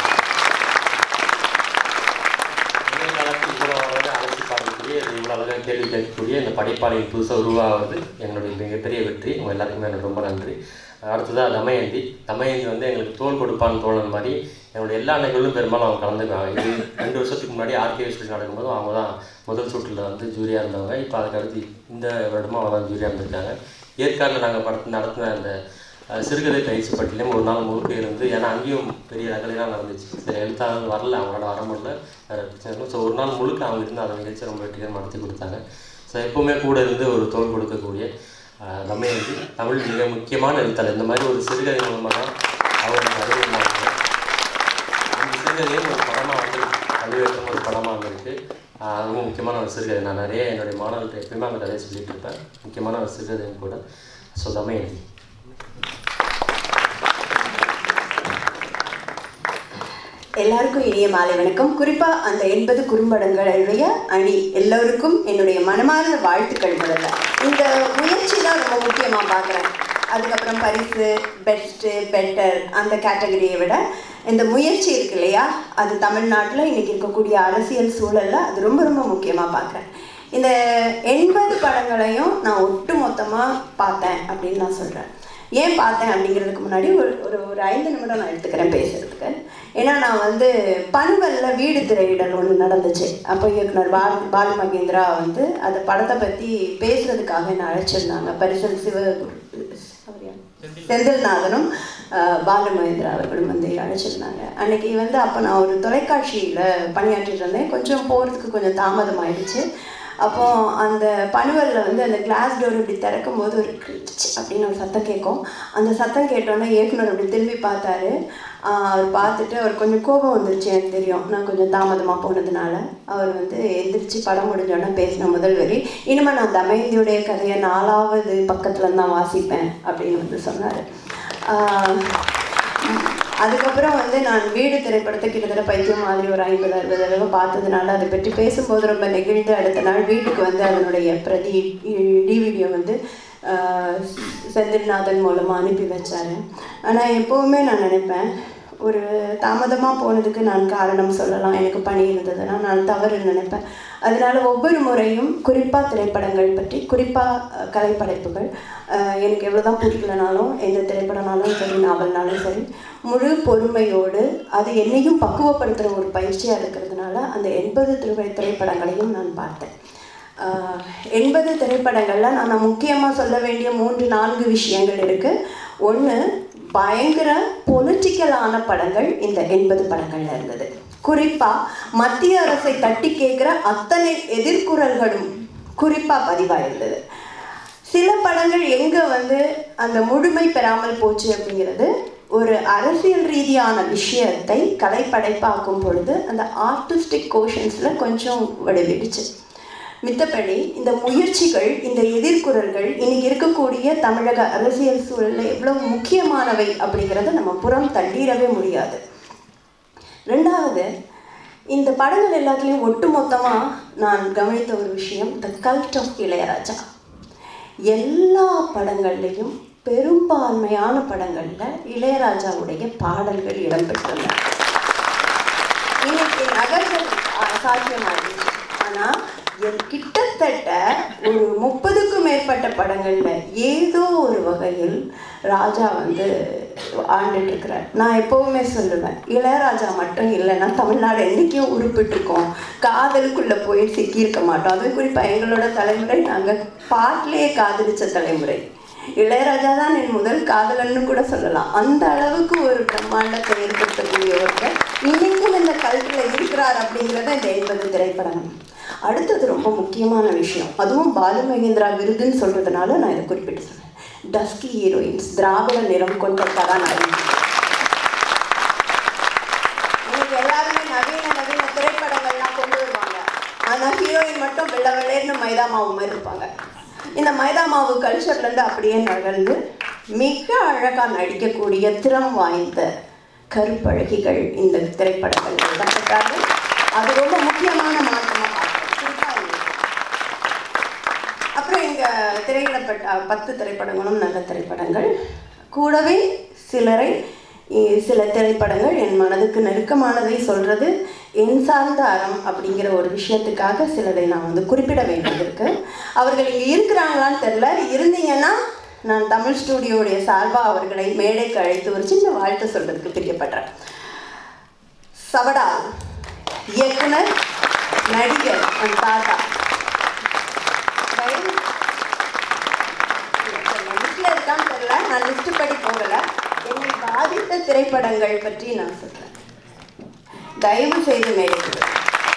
நிகழ்காலத்தில் இவ்வளோ அழகாக அழைச்சி பார்க்கக்கூடிய இது இவ்வளோ அழகாக கேள்வி கேட்கக்கூடிய இந்த படைப்பாளிகள் புதுசாக உருவாகிறது எங்களுடைய மிகப்பெரிய வெற்றி உங்கள் எல்லாருக்குமே எனக்கு ரொம்ப நன்றி அடுத்ததாக தமயந்தி தமயந்தி வந்து எங்களுக்கு தோல் கொடுப்பான் தோழன் மாதிரி என்னுடைய எல்லா நிகழ்வும் பெரும்பாலும் அவங்க கலந்துக்குவாங்க இது ரெண்டு வருஷத்துக்கு முன்னாடி ஆர்கே சொல்லி நடக்கும்போது அவங்க தான் முதல் சுற்றில் வந்து ஜூரியாக இருந்தவங்க இப்போ அதுக்கு அடுத்து இந்த வருடமும் அவங்க தான் ஜூரியாக இருந்திருக்காங்க ஏற்காடில் நாங்கள் படத்து நடத்தின அந்த அஹ், சிறுகதை பயிற்சி பட்டியலையும் ஒரு நாள் முழுக்க இருந்து ஏன்னா அங்கேயும் பெரிய ரகலைலாம் நடந்துச்சு சரி எழுத்தாளர் வரல அவங்களோட வர முடியல வேறு பிரச்சனை இருக்கும் ஸோ ஒரு நாள் முழுக்க அவங்க இருந்து அந்த நிகழ்ச்சி ரொம்ப வெற்றிகரமாக நடத்தி கொடுத்தாங்க ஸோ எப்போவுமே கூட இருந்து ஒரு தோல் கொடுக்கக்கூடிய அஹ், தமயந்தி தமிழ் மிக முக்கியமான எழுத்தாளர் இந்த மாதிரி ஒரு சிறுகதை மூலமாக தான் அவங்க அறிவுறுத்தாங்க அந்த சிறுகதையும் ஒரு படமாக வந்து கல்வியேற்றம் ஒரு படமாக வந்திருக்கு ஆஹ் அதுவும் முக்கியமான ஒரு சிறுகதை நான் நிறைய என்னுடைய மாணவர்கள்ட்ட எப்பயுமே அந்த கதையை சொல்லிட்டு இருப்பேன் முக்கியமான ஒரு சிறுகதையும் கூட ஸோ தமயந்தி எல்லாருக்கும் இனிய மாலை வணக்கம் குறிப்பாக அந்த எண்பது குறும்படங்களுடைய அணி எல்லோருக்கும் என்னுடைய மனமார்ந்த வாழ்த்துக்கள் முதல்ல இந்த முயற்சி தான் ரொம்ப முக்கியமாக பார்க்குறேன் அதுக்கப்புறம் பரிசு பெஸ்ட்டு பெட்டர் அந்த கேட்டகரியை விட இந்த முயற்சி இருக்கு இல்லையா அது தமிழ்நாட்டில் இன்றைக்கி இருக்கக்கூடிய அரசியல் சூழலில் அது ரொம்ப ரொம்ப முக்கியமாக பார்க்குறேன் இந்த எண்பது படங்களையும் நான் ஒட்டு மொத்தமாக பார்த்தேன் அப்படின்னு நான் சொல்கிறேன் ஏன் பார்த்தேன் அப்படிங்கிறதுக்கு முன்னாடி ஒரு ஒரு ஒரு ஐந்து நிமிடம் நான் எடுத்துக்கிறேன் பேசுறதுக்கு ஏன்னா நான் வந்து பனுவல்ல வீடு திரையிடல் ஒன்று நடந்துச்சு அப்போ இயக்குனர் பால் பாலு மகேந்திரா வந்து அந்த படத்தை பற்றி பேசுறதுக்காக என்ன அழைச்சிருந்தாங்க பரிசல் சிவ அவர் யார்? செந்தில்நாதனும் அஹ், பாலமகேந்திரா அவர்களும் வந்து அழைச்சிருந்தாங்க அன்னைக்கு வந்து அப்போ நான் ஒரு தொலைக்காட்சியில் பணியாற்றிட்டு இருந்தேன் கொஞ்சம் போகிறதுக்கு கொஞ்சம் தாமதம் ஆயிடுச்சு அப்போ அந்த பனுவலில் வந்து அந்த கிளாஸ் டோர் இப்படி திறக்கும் போது ஒரு கிரிச் அப்படின்னு ஒரு சத்தம் கேட்கும் அந்த சத்தம் கேட்டோன்னே இயக்குனர் அப்படி திரும்பி பார்த்தாரு ஆஹ் அவர் பார்த்துட்டு அவர் கொஞ்சம் கோபம் வந்துருச்சு எனக்கு தெரியும் நான் கொஞ்சம் தாமதமாக போனதுனால அவர் வந்து எந்திரிச்சு படம் முடிஞ்சோடனே பேசின முதல் வரி இனிமேல் நான் தமயந்தியுடைய கதையை நாலாவது பக்கத்துல தான் வாசிப்பேன் அப்படின்னு வந்து சொன்னார் அதுக்கப்புறம் வந்து நான் வீடு திரைப்படத்தை கிட்டத்தட்ட பைத்தியம் மாதிரி ஒரு ஐம்பது அறுபது தடவை பார்த்ததுனால அதை பற்றி பேசும்போது ரொம்ப நெகிழ்ந்து அடுத்த நாள் வீட்டுக்கு வந்து அதனுடைய பிரதி டிவிடியை வந்து ஆஹ், செந்தில்நாதன் மூலமாக அனுப்பி வச்சாரு ஆனால் எப்போவுமே நான் நினைப்பேன் ஒரு தாமதமாக போனதுக்கு நான் காரணம் சொல்லலாம் எனக்கு பணி இருந்ததுன்னா நான் தவறுன்னு நினைப்பேன் அதனால ஒவ்வொரு முறையும் குறிப்பாக திரைப்படங்கள் பற்றி குறிப்பாக கலைப்படைப்புகள் அஹ், எனக்கு எவ்வளோதான் பிடிக்கலனாலும் எந்த திரைப்படம்னாலும் சரி நாவல்னாலும் சரி முழு பொறுமையோடு அது என்னையும் பக்குவப்படுத்துகிற ஒரு பயிற்சியாக இருக்கிறதுனால அந்த எண்பது திரை திரைப்படங்களையும் நான் பார்த்தேன் ஆஹ் எண்பது திரைப்படங்களில் நான் முக்கியமாக சொல்ல வேண்டிய மூன்று நான்கு விஷயங்கள் இருக்குது ஒன்று பயங்கர பொலிட்டிக்கலான படங்கள் இந்த எண்பது படங்கள்ல இருந்தது குறிப்பாக மத்திய அரசை தட்டி கேட்குற அத்தனை எதிர்குரல்களும் குறிப்பாக பதிவாயிருந்தது சில படங்கள் எங்கே வந்து அந்த முழுமை பெறாமல் போச்சு அப்படிங்கிறது ஒரு அரசியல் ரீதியான விஷயத்தை கலைப்படைப்பாக்கும் பொழுது அந்த ஆர்டிஸ்டிக் கோஷன்ஸில் கொஞ்சம் வடிவிடுச்சு மித்தபடி இந்த முயற்சிகள் இந்த எதிர்குரல்கள் இன்னைக்கு இருக்கக்கூடிய தமிழக அரசியல் சூழலில் எவ்வளவு முக்கியமானவை அப்படிங்கிறத நம்ம புறம் தள்ளிடவே முடியாது ரெண்டாவது இந்த படங்கள் எல்லாத்துலேயும் ஒட்டுமொத்தமாக நான் கவனித்த ஒரு விஷயம் த கல்ட் ஆஃப் இளையராஜா எல்லா படங்கள்லையும் பெரும்பான்மையான படங்களில் இளையராஜாவுடைய பாடல்கள் இடம்பெற்றுள்ளன இன்னைக்கு நகர்கள் சாத்தியமாகிடுச்சு ஆனால் கிட்டத்தட்ட ஒரு முப்பதுக்கும் மேற்பட்ட படங்களில் ஏதோ ஒரு வகையில் ராஜா வந்து ஆண்டுட்டு இருக்கிறார் நான் எப்போவுமே சொல்லுவேன் இளையராஜா மட்டும் இல்லைன்னா தமிழ்நாடு என்றைக்கோ உருப்பிட்டுருக்கோம் காதலுக்குள்ளே போய் சிக்கியிருக்க மாட்டோம் அதுவும் குறிப்பாக எங்களோட தலைமுறை நாங்கள் பாட்டிலேயே காதலிச்ச தலைமுறை இளையராஜா தான் என் முதல் காதலன்னு கூட சொல்லலாம் அந்த அளவுக்கு ஒரு பிரம்மாண்டத்தை ஏற்படுத்தக்கூடியவர்கள் இன்னைக்கும் இந்த கல்வியில் இருக்கிறார் அப்படிங்கிறத இந்த எண்பது திரைப்படம் அடுத்தது ரொம்ப முக்கியமான விஷயம் அதுவும் பாலு மகேந்திரா விருதுன்னு சொல்றதுனால நான் இதை குறிப்பிட்டு சொன்னேன் டஸ்கி ஹீரோயின்ஸ் திராவிட நிறம் கொண்ட கதாநாயகி இன்னைக்கு எல்லாருமே நவீன நவீன திரைப்படங்கள்லாம் கொண்டு வருவாங்க ஆனால் ஹீரோயின் மட்டும் வெள்ளை வெள்ளையர்னு மைதா மாவு மாதிரி இருப்பாங்க இந்த மைதா மாவு கல்ச்சர்லேருந்து அப்படியே நகர்ந்து மிக அழகாக நடிக்கக்கூடிய திறம் வாய்ந்த கருப்பழகிகள் இந்த திரைப்படங்கள் இடம்பெற்றார்கள் அது ரொம்ப முக்கியமான மாற்றமாக பார்க்கிறேன் அப்புறம் இங்கே திரையிடப்பட்ட பத்து திரைப்படங்களும் நல்ல திரைப்படங்கள் கூடவே சிலரை இ- சில திரைப்படங்கள் என் மனதுக்கு நெருக்கமானதை சொல்கிறது என் சார்ந்த அறம் அப்படிங்கிற ஒரு விஷயத்துக்காக சிலரை நான் வந்து குறிப்பிட வேண்டியது அவர்கள் இங்கே இருக்கிறாங்களான்னு தெரில இருந்தீங்கன்னா நான் தமிழ் ஸ்டூடியோடைய சார்பாக அவர்களை மேடைக்கு அழைத்து ஒரு சின்ன வாழ்த்து சொல்கிறதுக்கு பிரியப்படுறேன் சவடா இயக்குனர் நடிகர் அண்ட் தாத்தா தயவு- இல்ல, சரி, லிஸ்ட்ல இருக்கான்னு தெரியல நான் லிஸ்ட் படி போகல என்னை பாதித்த திரைப்படங்கள் பற்றி நான் சொல்றேன் தயவு செய்து மேடைக்கு வா.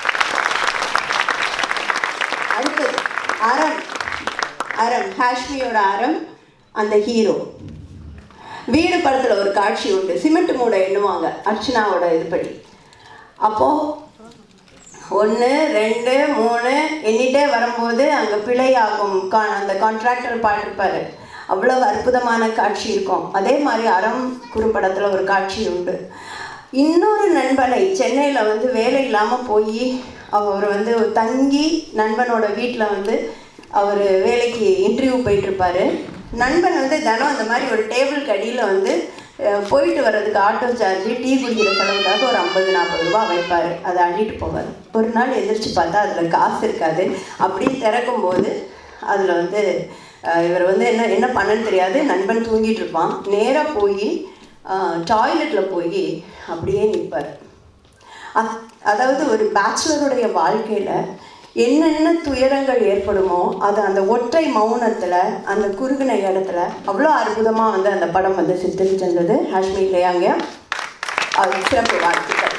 அடுத்தது அறம் அறம் ஹாஷ்மியோட அறம் அந்த ஹீரோ வீடு படத்துல ஒரு காட்சி உண்டு சிமெண்ட் மூடை எண்ணுவாங்க அர்ச்சனாவோட இதுபடி அப்போ ஒன்று ரெண்டு மூணு எண்ணிட்டே வரும்போது அங்கே பிழையாகும் கா அந்த கான்ட்ராக்டர் பாட்டிருப்பாரு அவ்வளவு அற்புதமான காட்சி இருக்கும் அதே மாதிரி அறம் குறும்படத்தில் ஒரு காட்சி உண்டு இன்னொரு நண்பனை சென்னையில் வந்து வேலை இல்லாமல் போய் அவர் வந்து தங்கி நண்பனோட வீட்டில் வந்து அவர் வேலைக்கு இன்டர்வியூ போயிட்டுருப்பாரு நண்பன் வந்து தினம் அந்த மாதிரி ஒரு டேபிளுக்கு அடியில் வந்து அஹ், போயிட்டு வர்றதுக்கு ஆட்டோ சார்ஜ் டீ குடிக்கிற செலவுக்காக ஒரு ஐம்பது நாற்பது ரூபா வைப்பார் அதை அள்ளிட்டு போவார் ஒரு நாள் எதிர்த்து பார்த்தா அதில் காசு இருக்காது அப்படி திறக்கும் போது அதில் வந்து அஹ், இவர் வந்து என்ன என்ன பண்ணன்னு தெரியாது நண்பன் தூங்கிட்டு இருப்பான் நேராக போய் டாய்லெட்டில் போய் அப்படியே நிற்பார் அத்- அதாவது ஒரு பேச்சுலருடைய வாழ்க்கையில் என்னென்ன துயரங்கள் ஏற்படுமோ அது அந்த ஒற்றை மௌனத்தில் அந்த குறுகின இடத்துல அவ்வளோ அற்புதமாக வந்து அந்த படம் வந்து சித்தரிச்சிருந்தது ஹாஷ்மி லேயாங்க அது சிறப்பு வாழ்த்துக்கள்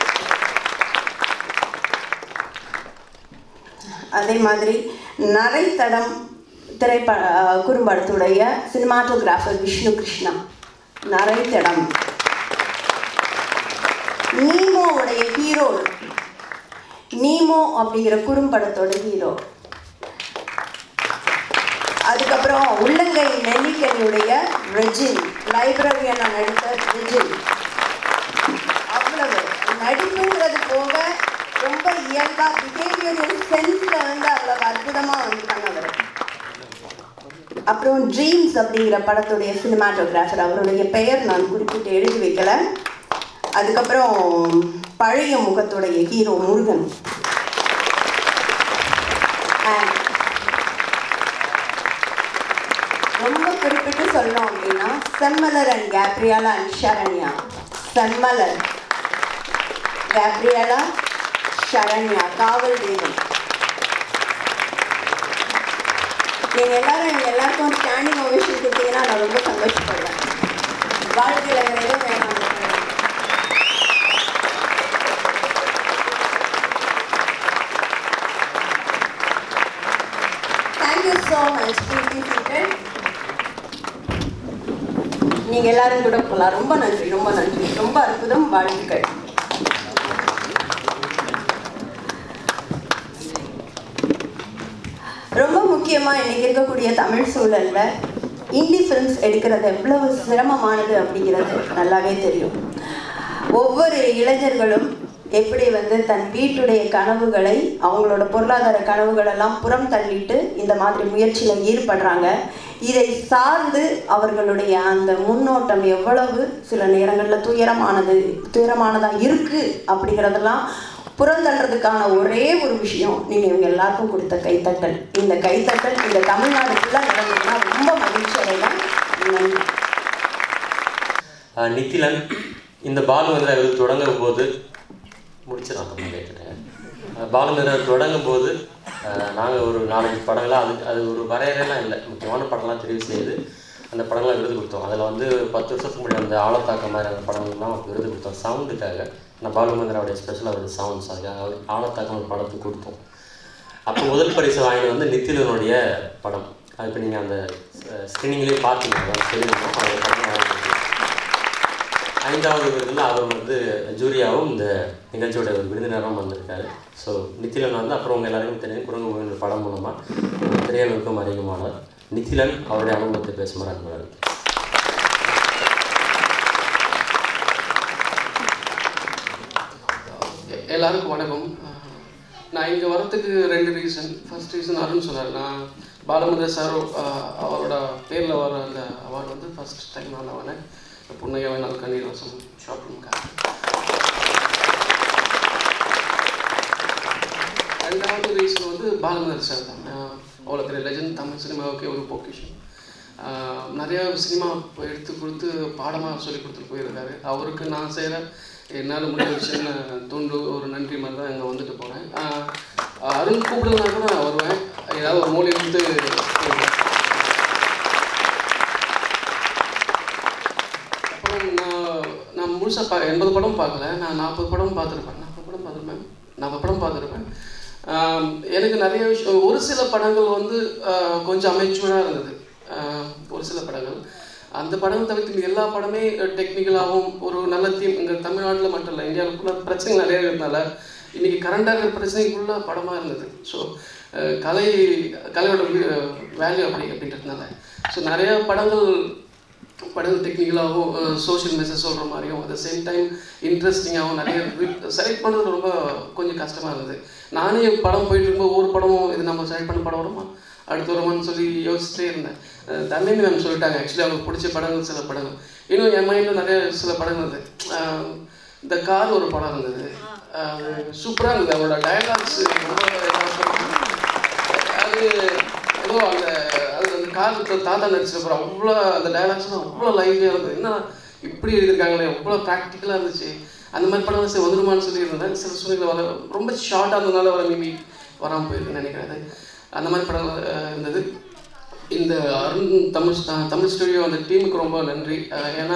அதே மாதிரி நரைத்தடம் திரைப்ப அஹ் குறும்படத்துடைய சினிமாட்டோகிராஃபர் விஷ்ணு கிருஷ்ணா நரைத்தடம் நீமோவுடைய ஹீரோ நீமோ அப்படிங்கிற குறும்படத்தோட ஹீரோ அதுக்கப்புறம் உள்ளங்கை நெல்லிக்கனியுடைய ரெஜின் லைப்ரரியனா நடித்த ரெஜின் அவ்வளவு நடிப்புங்கிறது போக ரொம்ப இயல்பா பிஹேவியரல் சென்ஸ்ல வந்து அவ்வளவு அற்புதமா வந்து பண்ணவர் அப்புறம் ட்ரீம்ஸ் அப்படிங்கிற படத்துடைய சினிமாட்டோகிராஃபர் அவருடைய பெயர் நான் குறிப்பிட்டு எழுதி வைக்கல அதுக்கப்புறம் பழைய முகத்துடைய ஹீரோ முருகன் And ரொம்ப குறிப்பிட்டு சொல்லணும் அப்படின்னா Semmalar and Gabriela and Sharanya Semmalar Gabriela Sharanya காவல் தெய்வம் நீங்க எல்லாரும் எங்க எல்லாருக்கும் ஒரு ஸ்டாண்டிங் ஓவேஷன் கொடுத்தீங்கன்னா நான் ரொம்ப சந்தோஷப்படுவேன் வாழ்க்கையில் வேற எதுவும் வேணாம் thank you so much please seated நீங்க எல்லாரும் கூட போகலாம் ரொம்ப நன்றி ரொம்ப நன்றி ரொம்ப அற்புதம் வாழ்த்துக்கள் ரொம்ப முக்கியமா இன்னைக்கு இருக்கக்கூடிய தமிழ் சூழல்ல இந்தி ஃபிலிம்ஸ் எடுக்கிறது எவ்வளவு சிரமமானது அப்படிங்கிறது நல்லாவே தெரியும் ஒவ்வொரு இளைஞர்களும் எப்படி வந்து தன் வீட்டுடைய கனவுகளை அவங்களோட பொருளாதார கனவுகளெல்லாம் புறம் தள்ளிட்டு இந்த மாதிரி முயற்சியில் ஈடுபடுறாங்க இதை சார்ந்து அவர்களுடைய அந்த முன்னோட்டம் எவ்வளவு சில நேரங்களில் துயரமானது துயரமானதாக இருக்குது அப்படிங்கிறதெல்லாம் புறந்தள்ளுறதுக்கான ஒரே ஒரு விஷயம் நீங்கள் இவங்க எல்லாருக்கும் கொடுத்த கைத்தட்டல் இந்த கைத்தட்டல் இந்த தமிழ்நாடு ஃபுல்லாக நடந்ததுன்னா ரொம்ப மகிழ்ச்சி அடையலாம் நன்றி ஆஹ் நித்திலன் இந்த பாலுமந்திரா இது தொடங்கும் போது முடிச்சிடலாம் தம்பி கேட்டுட்டேன் பாலுமந்திரா தொடங்கும் போது நாங்கள் ஒரு நாலஞ்சு படங்களாக அது அது ஒரு வரையறையெல்லாம் இல்லை முக்கியமான படம்லாம் தெரிவு செய்து அந்த படங்கள்லாம் விருது கொடுத்தோம் அதில் வந்து பத்து வருஷத்துக்கு முன்னாடி அந்த ஆழத்தாக்க மாதிரி அந்த படங்கள்லாம் அவருக்கு விருது கொடுத்தோம் சவுண்டுக்காக நான் பாலுமந்திராவுடைய ஸ்பெஷல் அவருடைய சவுண்ட்ஸ் அதுக்காக அவர் ஆழத்தாக்கம் ஒரு படத்துக்கு கொடுத்தோம் அப்போ முதல் பரிசு வாங்கினது வந்து நித்திலனுடைய படம் அது இப்போ நீங்கள் அந்த ஸ்க்ரீனிங்லேயே பார்த்தீங்க அதான் சொல்லியிருந்தோம் அவர் படம் வாங்கினது ஐந்தாவது விருதில் அவர் வந்து ஜூரியாவும் இந்த நிகழ்ச்சியோட ஒரு விருந்தினரும் வந்திருக்காரு ஸோ நித்திலன் வந்து அப்புறம் உங்கள் எல்லாருக்கும் தெரியும் குரங்கு கோவிந்த படம் மூலமாக திரையளவுக்கும் அறிமுகமானார் நித்திலன் அவருடைய அனுபவத்தை பேசுமாறு அன்புடன் எ- எல்லாருக்கும் வணக்கம் அஹ் நான் இங்கே வரத்துக்கு ரெண்டு ரீசன் ஃபர்ஸ்ட் ரீசன் அருண் சொன்னார் நான் பாலமுந்திர சார் அவரோட பேரில் வர அந்த அவார்டு வந்து ஃபர்ஸ்ட் டைம் நான் வாங்கினேன் புன்னையாவை நாள் கண்ணீர் வசம் ஷார்ட் ஃபிலிம்காக ரெண்டாவது ரீசன் வந்து பாலமுந்திர சார் தான் அஹ் அவ்வளோ பெரிய லெஜண்ட் தமிழ் சினிமாவுக்கு ஒரு பொக்கிஷன் ஆஹ் நிறைய சினிமா எடுத்து கொடுத்து பாடமாக சொல்லி கொடுத்துட்டு போயிருக்காரு அவருக்கு நான் செய்கிற என்னால் முடிஞ்ச ஒரு சின்ன துண்டு ஒரு நன்றி மாதிரி தான் இங்கே வந்துட்டு போகிறேன் அருண் கூப்பிடலனா கூட நான் வருவேன் ஏதாவது ஒரு மூலையை வந்து அப்புறம் நான் நான் முழுசாக பா எண்பது படம் பார்க்கல நான் நாற்பது படம் பார்த்துருப்பேன் நாற்பது படம் பார்த்துருப்பேன் நாற்பது படம் பார்த்துருப்பேன் ஆம், எனக்கு நிறைய விஷயம் ஒரு சில படங்கள் வந்து ஆஹ், கொஞ்சம் அமைச்சூராக இருந்தது ஆஹ், ஒரு சில படங்கள் அந்த படம் தவிர்த்து மீதி எல்லா படமே டெக்னிக்கலாகவும் ஒரு நல்ல தீம் இங்கே தமிழ்நாட்டில் மட்டும் இல்லை இந்தியாவில் ஃபுல்லாக பிரச்சனை நிறைய இருந்தனால இன்னைக்கு கரண்டாக இருக்கிற பிரச்சனைக்குள்ள படமாக இருந்தது ஸோ கலை கலையோட வேல்யூ அப்படி அப்படின்றதுனால ஸோ நிறைய படங்கள் படங்கள் டெக்னிக்கலாகவும் சோஷியல் மெசேஜ் சொல்கிற மாதிரியும் அட் சேம் டைம் இன்ட்ரெஸ்டிங்காகவும் நிறைய செலக்ட் பண்ணுறது ரொம்ப கொஞ்சம் கஷ்டமாக இருந்தது நானே படம் போயிட்டு இருக்கும்போது ஒவ்வொரு படமும் இது நம்ம செலக்ட் பண்ண படம் வருமா அடுத்து வருமான்னு சொல்லி யோசிச்சிட்டே இருந்தேன் அஹ் தர்மேந்திர மேம் சொல்லிட்டாங்க ஆக்சுவலி அவங்களுக்கு பிடிச்ச படங்கள் சில படங்கள் இன்னும் என் மைண்டில் நிறைய சில படங்கள் இருந்தது அஹ் இந்த கார் ஒரு படம் இருந்தது சூப்பராக இருந்தது அவரோட டயலாக்ஸ் ரொம்ப இதா இருக்கும். அது ஏதோ அந்த அது அந்த காலத்து தாத்தா நடிச்சிருப்பார் அவ்வளோ அந்த டைலாக்ஸ்லாம் அவ்வளோ லைவ்லியாக இருந்தது என்ன இப்படி எழுதியிருக்காங்களே அவ்வளோ ப்ராக்டிக்கலாக இருந்துச்சு அந்த மாதிரி படம் சரி வந்துருமான்னு சொல்லி இருந்தேன் சில சூழ்நிலை வர ரொம்ப ஷார்ட்டாக இருந்ததுனால வர மேபி வராமல் போயிருக்குன்னு நினைக்கிறேன் அது. அந்த மாதிரி படங்கள் அஹ், இருந்தது இந்த அருண் தமிழ் ஸ்ட- தமிழ் ஸ்டுடியோ அந்த டீமுக்கு ரொம்ப நன்றி அஹ், ஏன்னா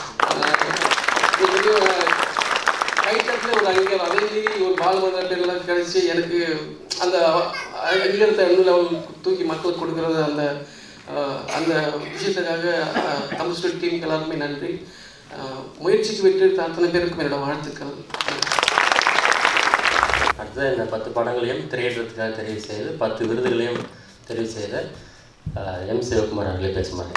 கைத்தட்டில் ஒரு அங்கீகாரம் அதே மீறி ஒரு பாலுமன்ற பேர்லாம் கிடைச்சி எனக்கு அந்த அ- அங்கீகாரத்தை இன்னும் லெவல் தூக்கி மக்களுக்கு கொடுக்கறது அந்த அஹ், அந்த விஷயத்துக்காக அஹ், தமிழ் ஸ்டுடியோ டீமுக்கு எல்லாருக்குமே நன்றி அஹ், முயற்சிக்கு வெற்றி எடுத்த அத்தனை பேருக்கும் என்னோட வாழ்த்துக்கள் அடுத்தது இந்த பத்து படங்களையும் திரையிடுறதுக்காக தெரிவு செய்து பத்து விருதுகளையும் தெரிவு செய்த அஹ், எம் சிவகுமார் அவர்களே பேசுமாறு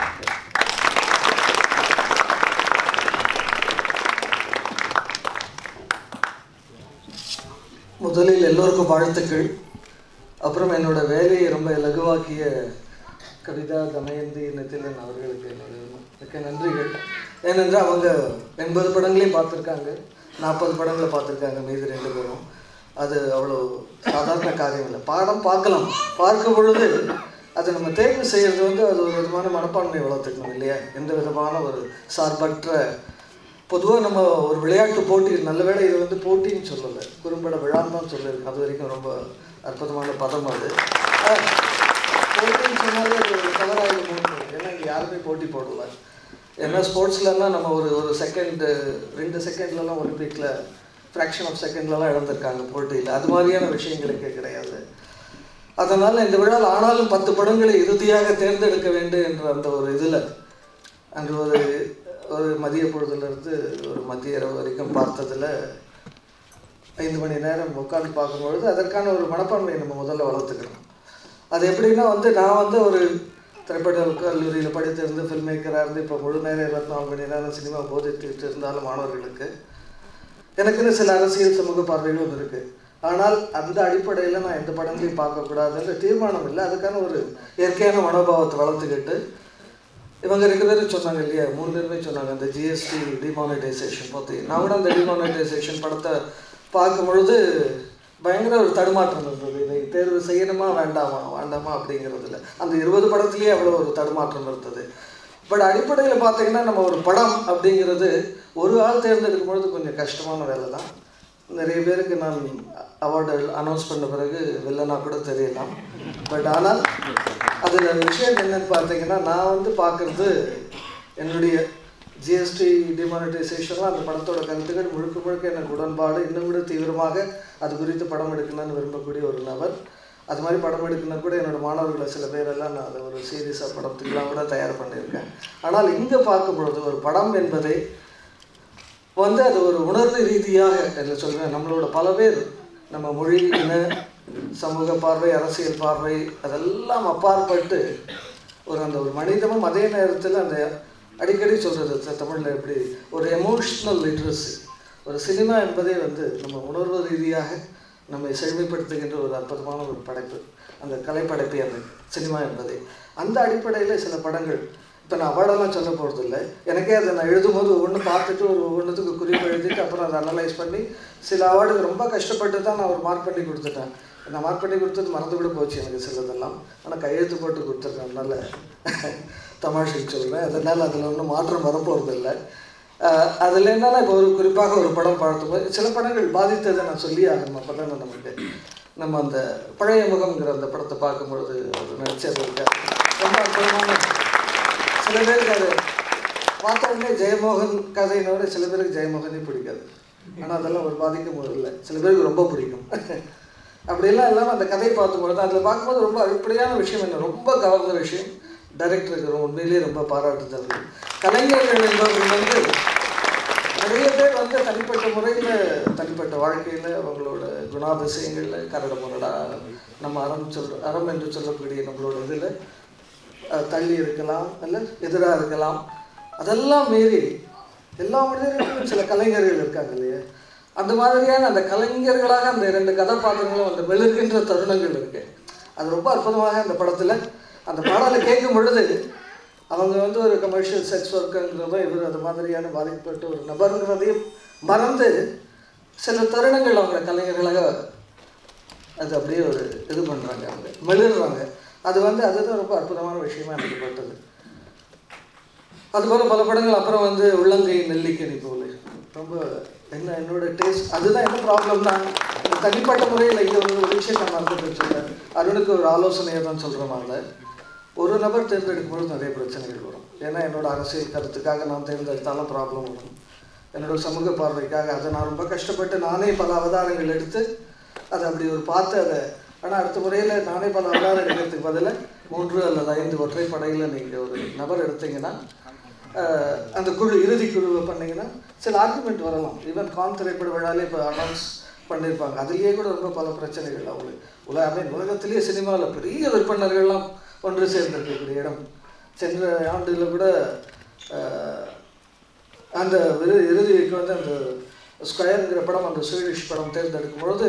முதலில் எல்லோருக்கும் வாழ்த்துக்கள் அப்புறம் என்னோட வேலையை ரொம்ப இலகுவாக்கிய கவிதா தமயந்தி நெத்திலன் அவர்களுக்கு என்னோட மிக்க நன்றிகள் ஏனென்றால் அவங்க எண்பது படங்களையும் பார்த்துருக்காங்க நாற்பது படங்களை பார்த்துருக்காங்க மீதி ரெண்டு பேரும் அது அவ்வளோ சாதாரண காரியம் இல்லை பாடம் பார்க்கலாம் பார்க்கும் பொழுது அதை நம்ம தேர்வு செய்கிறது வந்து அது ஒரு விதமான மனப்பான்மையை வளர்த்துக்கணும் இல்லையா எந்த விதமான ஒரு சார்பற்ற பொதுவாக நம்ம ஒரு விளையாட்டு போட்டி நல்ல வேளை இது வந்து போட்டின்னு சொல்லலை குறும்பட விழான்னு தான் சொல்லியிருக்கேன் அது வரைக்கும் ரொம்ப அற்புதமான பதம் அது ஆஹ், போட்டின்னு சொன்னாலே அது ஒரு தவறாக ஏன்னா இங்கே யாருமே போட்டி போடல ஏன்னா ஸ்போர்ட்ஸ்லலாம் நம்ம ஒரு ஒரு செகண்டு ரெண்டு செகண்ட்லலாம் ஒலிம்பிக்கில் ஃப்ராக்ஷன் ஆஃப் செகண்ட்லலாம் இழந்திருக்காங்க போட்டியில் அது மாதிரியான விஷயங்களுக்கே கிடையாது அதனால் இந்த விழாவில் ஆனாலும் பத்து படங்களை இறுதியாக தேர்ந்தெடுக்க வேண்டும் என்ற அந்த ஒரு இதில் அன்று ஒரு ஒரு மதிய பொழுதுலேருந்து ஒரு மதிய இரவு வரைக்கும் பார்த்ததில் ஐந்து மணி நேரம் உட்காந்து பார்க்கும்பொழுது அதற்கான ஒரு மனப்பான்மையை நம்ம முதல்ல வளர்த்துக்கணும் அது எப்படின்னா வந்து நான் வந்து ஒரு திரைப்பட கல்லூரியில் படித்திருந்து ஃபில்ம் மேக்கராக இருந்து இப்போ முழு நேரம் இருபத்தி நாலு மணி நேரம் சினிமா போதிட்டு இருந்தாலும் மாணவர்களுக்கு எனக்குன்னு சில அரசியல் சமூக பார்வைகளும் இருக்குது ஆனால் அந்த அடிப்படையில் நான் எந்த படங்களையும் பார்க்கக்கூடாதுன்ற தீர்மானம் இல்லை அதுக்கான ஒரு இயற்கையான மனோபாவத்தை வளர்த்துக்கிட்டு இவங்க ரெண்டு பேரும் சொன்னாங்க இல்லையா மூணு பேருமே சொன்னாங்க அந்த ஜிஎஸ்டி டிமானிட்டைசேஷன் பற்றி நான் கூட அந்த டிமானிட்டைசேஷன் படத்தை பார்க்கும் பொழுது பயங்கர ஒரு தடுமாற்றம் இருந்தது இதை தேர்வு செய்யணுமா வேண்டாமா வேண்டாமா அப்படிங்கிறதுல அந்த இருபது படத்துலேயே அவ்வளோ ஒரு தடுமாற்றம் இருந்தது பட் அடிப்படையில் பார்த்தீங்கன்னா நம்ம ஒரு படம் அப்படிங்கிறது ஒரு ஆள் தேர்ந்தெடுக்கும் பொழுது கொஞ்சம் கஷ்டமான வேலை தான் நிறைய பேருக்கு நான் அவார்டு அனௌன்ஸ் பண்ண பிறகு வில்லனா கூட தெரியலாம் பட் ஆனால் அதில் விஷயம் என்னன்னு பார்த்தீங்கன்னா நான் வந்து பார்க்குறது என்னுடைய ஜிஎஸ்டி டிமானிட்டைசேஷன்லாம் அந்த படத்தோட கருத்துக்கள் முழுக்க முழுக்க எனக்கு உடன்பாடு இன்னும் விட தீவிரமாக அது குறித்து படம் எடுக்கணும்னு விரும்பக்கூடிய ஒரு நபர் அது மாதிரி படம் எடுக்கணும் கூட என்னோட மாணவர்களை சில பேரெல்லாம் நான் அதை ஒரு சீரியஸாக படத்துக்கெல்லாம் கூட தயார் பண்ணியிருக்கேன் ஆனால் இங்கே பார்க்கும் பொழுது ஒரு படம் என்பதை வந்து அது ஒரு உணர்வு ரீதியாக என்ன சொல்கிறேன் நம்மளோட பல பேர் நம்ம மொழி இன சமூக பார்வை அரசியல் பார்வை அதெல்லாம் அப்பாற்பட்டு ஒரு அந்த ஒரு மனிதமும் அதே நேரத்தில் அந்த அடிக்கடி சொல்கிறது தமிழில் எப்படி ஒரு எமோஷ்னல் லிட்ரஸி ஒரு சினிமா என்பதே வந்து நம்ம உணர்வு ரீதியாக நம்மை செழுமைப்படுத்துகின்ற ஒரு அற்புதமான ஒரு படைப்பு அந்த கலைப்படைப்பு அந்த சினிமா என்பதை அந்த அடிப்படையில் சில படங்கள் இப்போ நான் அவார்டெல்லாம் சொல்ல போகிறது இல்லை எனக்கே அதை நான் எழுதும்போது ஒவ்வொன்று பார்த்துட்டு ஒரு ஒவ்வொன்றுத்துக்கு குறிப்பு எழுதிட்டு அப்புறம் அதை அனலைஸ் பண்ணி சில அவார்டுக்கு ரொம்ப கஷ்டப்பட்டு தான் நான் ஒரு மார்க் பண்ணி கொடுத்துட்டேன் நான் மார்க் பண்ணி கொடுத்தது மறந்து கூட போச்சு எனக்கு சிலதெல்லாம் ஆனால் கையெழுத்து போட்டு கொடுத்துருக்கேன் அதனால் தமாஷைக்கு சொல்கிறேன் அதனால் அதில் ஒன்றும் மாற்றம் வரப்போகிறது இல்லை அதில் என்னன்னா இப்போ ஒரு குறிப்பாக ஒரு படம் பார்க்கும்போது சில படங்கள் பாதித்ததை நான் சொல்லி ஆகணும் அப்போ தானே நமக்கு நம்ம அந்த பழைய முகம்ங்கிற அந்த படத்தை பார்க்கும்பொழுது ஒரு நடிச்சது இருக்காரு ரொம்ப அற்புதமான சில பேருக்கு அது பார்த்த உடனே ஜெயமோகன் கதையின விட சில பேருக்கு ஜெயமோகனே பிடிக்காது ஆனால் அதெல்லாம் ஒரு பாதிக்கும் போது இல்லை சில பேருக்கு ரொம்ப பிடிக்கும் அப்படியெல்லாம் இல்லாமல் அந்த கதையை பார்க்கும்பொழுது அதில் பார்க்கும்போது ரொம்ப அடிப்படையான விஷயம் என்ன ரொம்ப கவர்ந்த விஷயம் டைரக்டருக்கு உண்மையிலேயே ரொம்ப பாராட்டுதல் கலைஞர்கள் என்பவர்கள் வந்து நிறைய பேர் வந்து தனிப்பட்ட முறையில் தனிப்பட்ட வாழ்க்கையில் அவங்களோட குணாதிசயங்களில் கரட முரடா நம்ம அறம் சொல் அறம் என்று சொல்லக்கூடிய நம்மளோட இதில் தள்ளி இருக்கலாம் இல்லை எதிராக இருக்கலாம் அதெல்லாம் மீறி எல்லா மனிதர்களுக்கும் சில கலைஞர்கள் இருக்காங்க இல்லையா அந்த மாதிரியான அந்த கலைஞர்களாக அந்த இரண்டு கதாபாத்திரங்களும் அந்த மெழுகின்ற தருணங்கள் இருக்கு அது ரொம்ப அற்புதமாக அந்த படத்தில் அந்த பாடலை கேட்கும் பொழுது அவங்க வந்து ஒரு கமர்ஷியல் செக்ஸ் ஒர்க்குங்கிறதோ இவர் அது மாதிரியான பாதிக்கப்பட்ட ஒரு நபருங்கிறதையும் மறந்து சில தருணங்கள் அவங்க கலைஞர்களாக அது அப்படியே ஒரு இது பண்ணுறாங்க அவங்க மெழுறாங்க அது வந்து அதுதான் ரொம்ப அற்புதமான விஷயமா எனக்கு பட்டது அதுபோல் பல படங்கள் அப்புறம் வந்து உள்ளங்கை நெல்லிக்கனி போல ரொம்ப என்ன என்னோட டேஸ்ட் அதுதான் என்ன ப்ராப்ளம்னா இந்த தனிப்பட்ட முறையில் இங்கே ஒரு ஒரு விஷயம் நான் மறந்துட்டு வச்சுருக்கேன் அருணுக்கு ஒரு ஆலோசனையை தான் சொல்கிறனால ஒரு நபர் தேர்ந்தெடுக்கும் பொழுது நிறைய பிரச்சனைகள் வரும் ஏன்னா என்னோட அரசியல் கருத்துக்காக நான் தேர்ந்தெடுத்தாலும் ப்ராப்ளம் வரும் என்னோட சமூக பார்வைக்காக அதை நான் ரொம்ப கஷ்டப்பட்டு நானே பல அவதாரங்கள் எடுத்து அதை அப்படி ஒரு பார்த்து அதை ஆனால் அடுத்த முறையில் நானே பல அவதாரம் எடுக்கிறதுக்கு பதிலாக மூன்று அல்லது ஐந்து ஒற்றைப்படையில் நீங்கள் ஒரு நபர் எடுத்தீங்கன்னா அஹ், அந்த குழு இறுதி குழுவை பண்ணீங்கன்னா சில ஆர்குமெண்ட் வரலாம் ஈவன் கான் திரைப்பட விழாலே இப்போ அனௌன்ஸ் பண்ணியிருப்பாங்க அதுலேயே கூட ரொம்ப பல பிரச்சனைகள் அவங்களுக்கு உலக ஐ மீன் உலகத்திலேயே சினிமாவில் பெரிய விற்பனர்கள்லாம் ஒன்று சேர்ந்திருக்கக்கூடிய இடம் சென்ற ஆண்டில் கூட அஹ், அந்த விரு இறுதிக்கு வந்து அந்த ஸ்கொயருங்கிற படம் அந்த ஸ்வீடிஷ் படம் தேர்ந்தெடுக்கும் பொழுது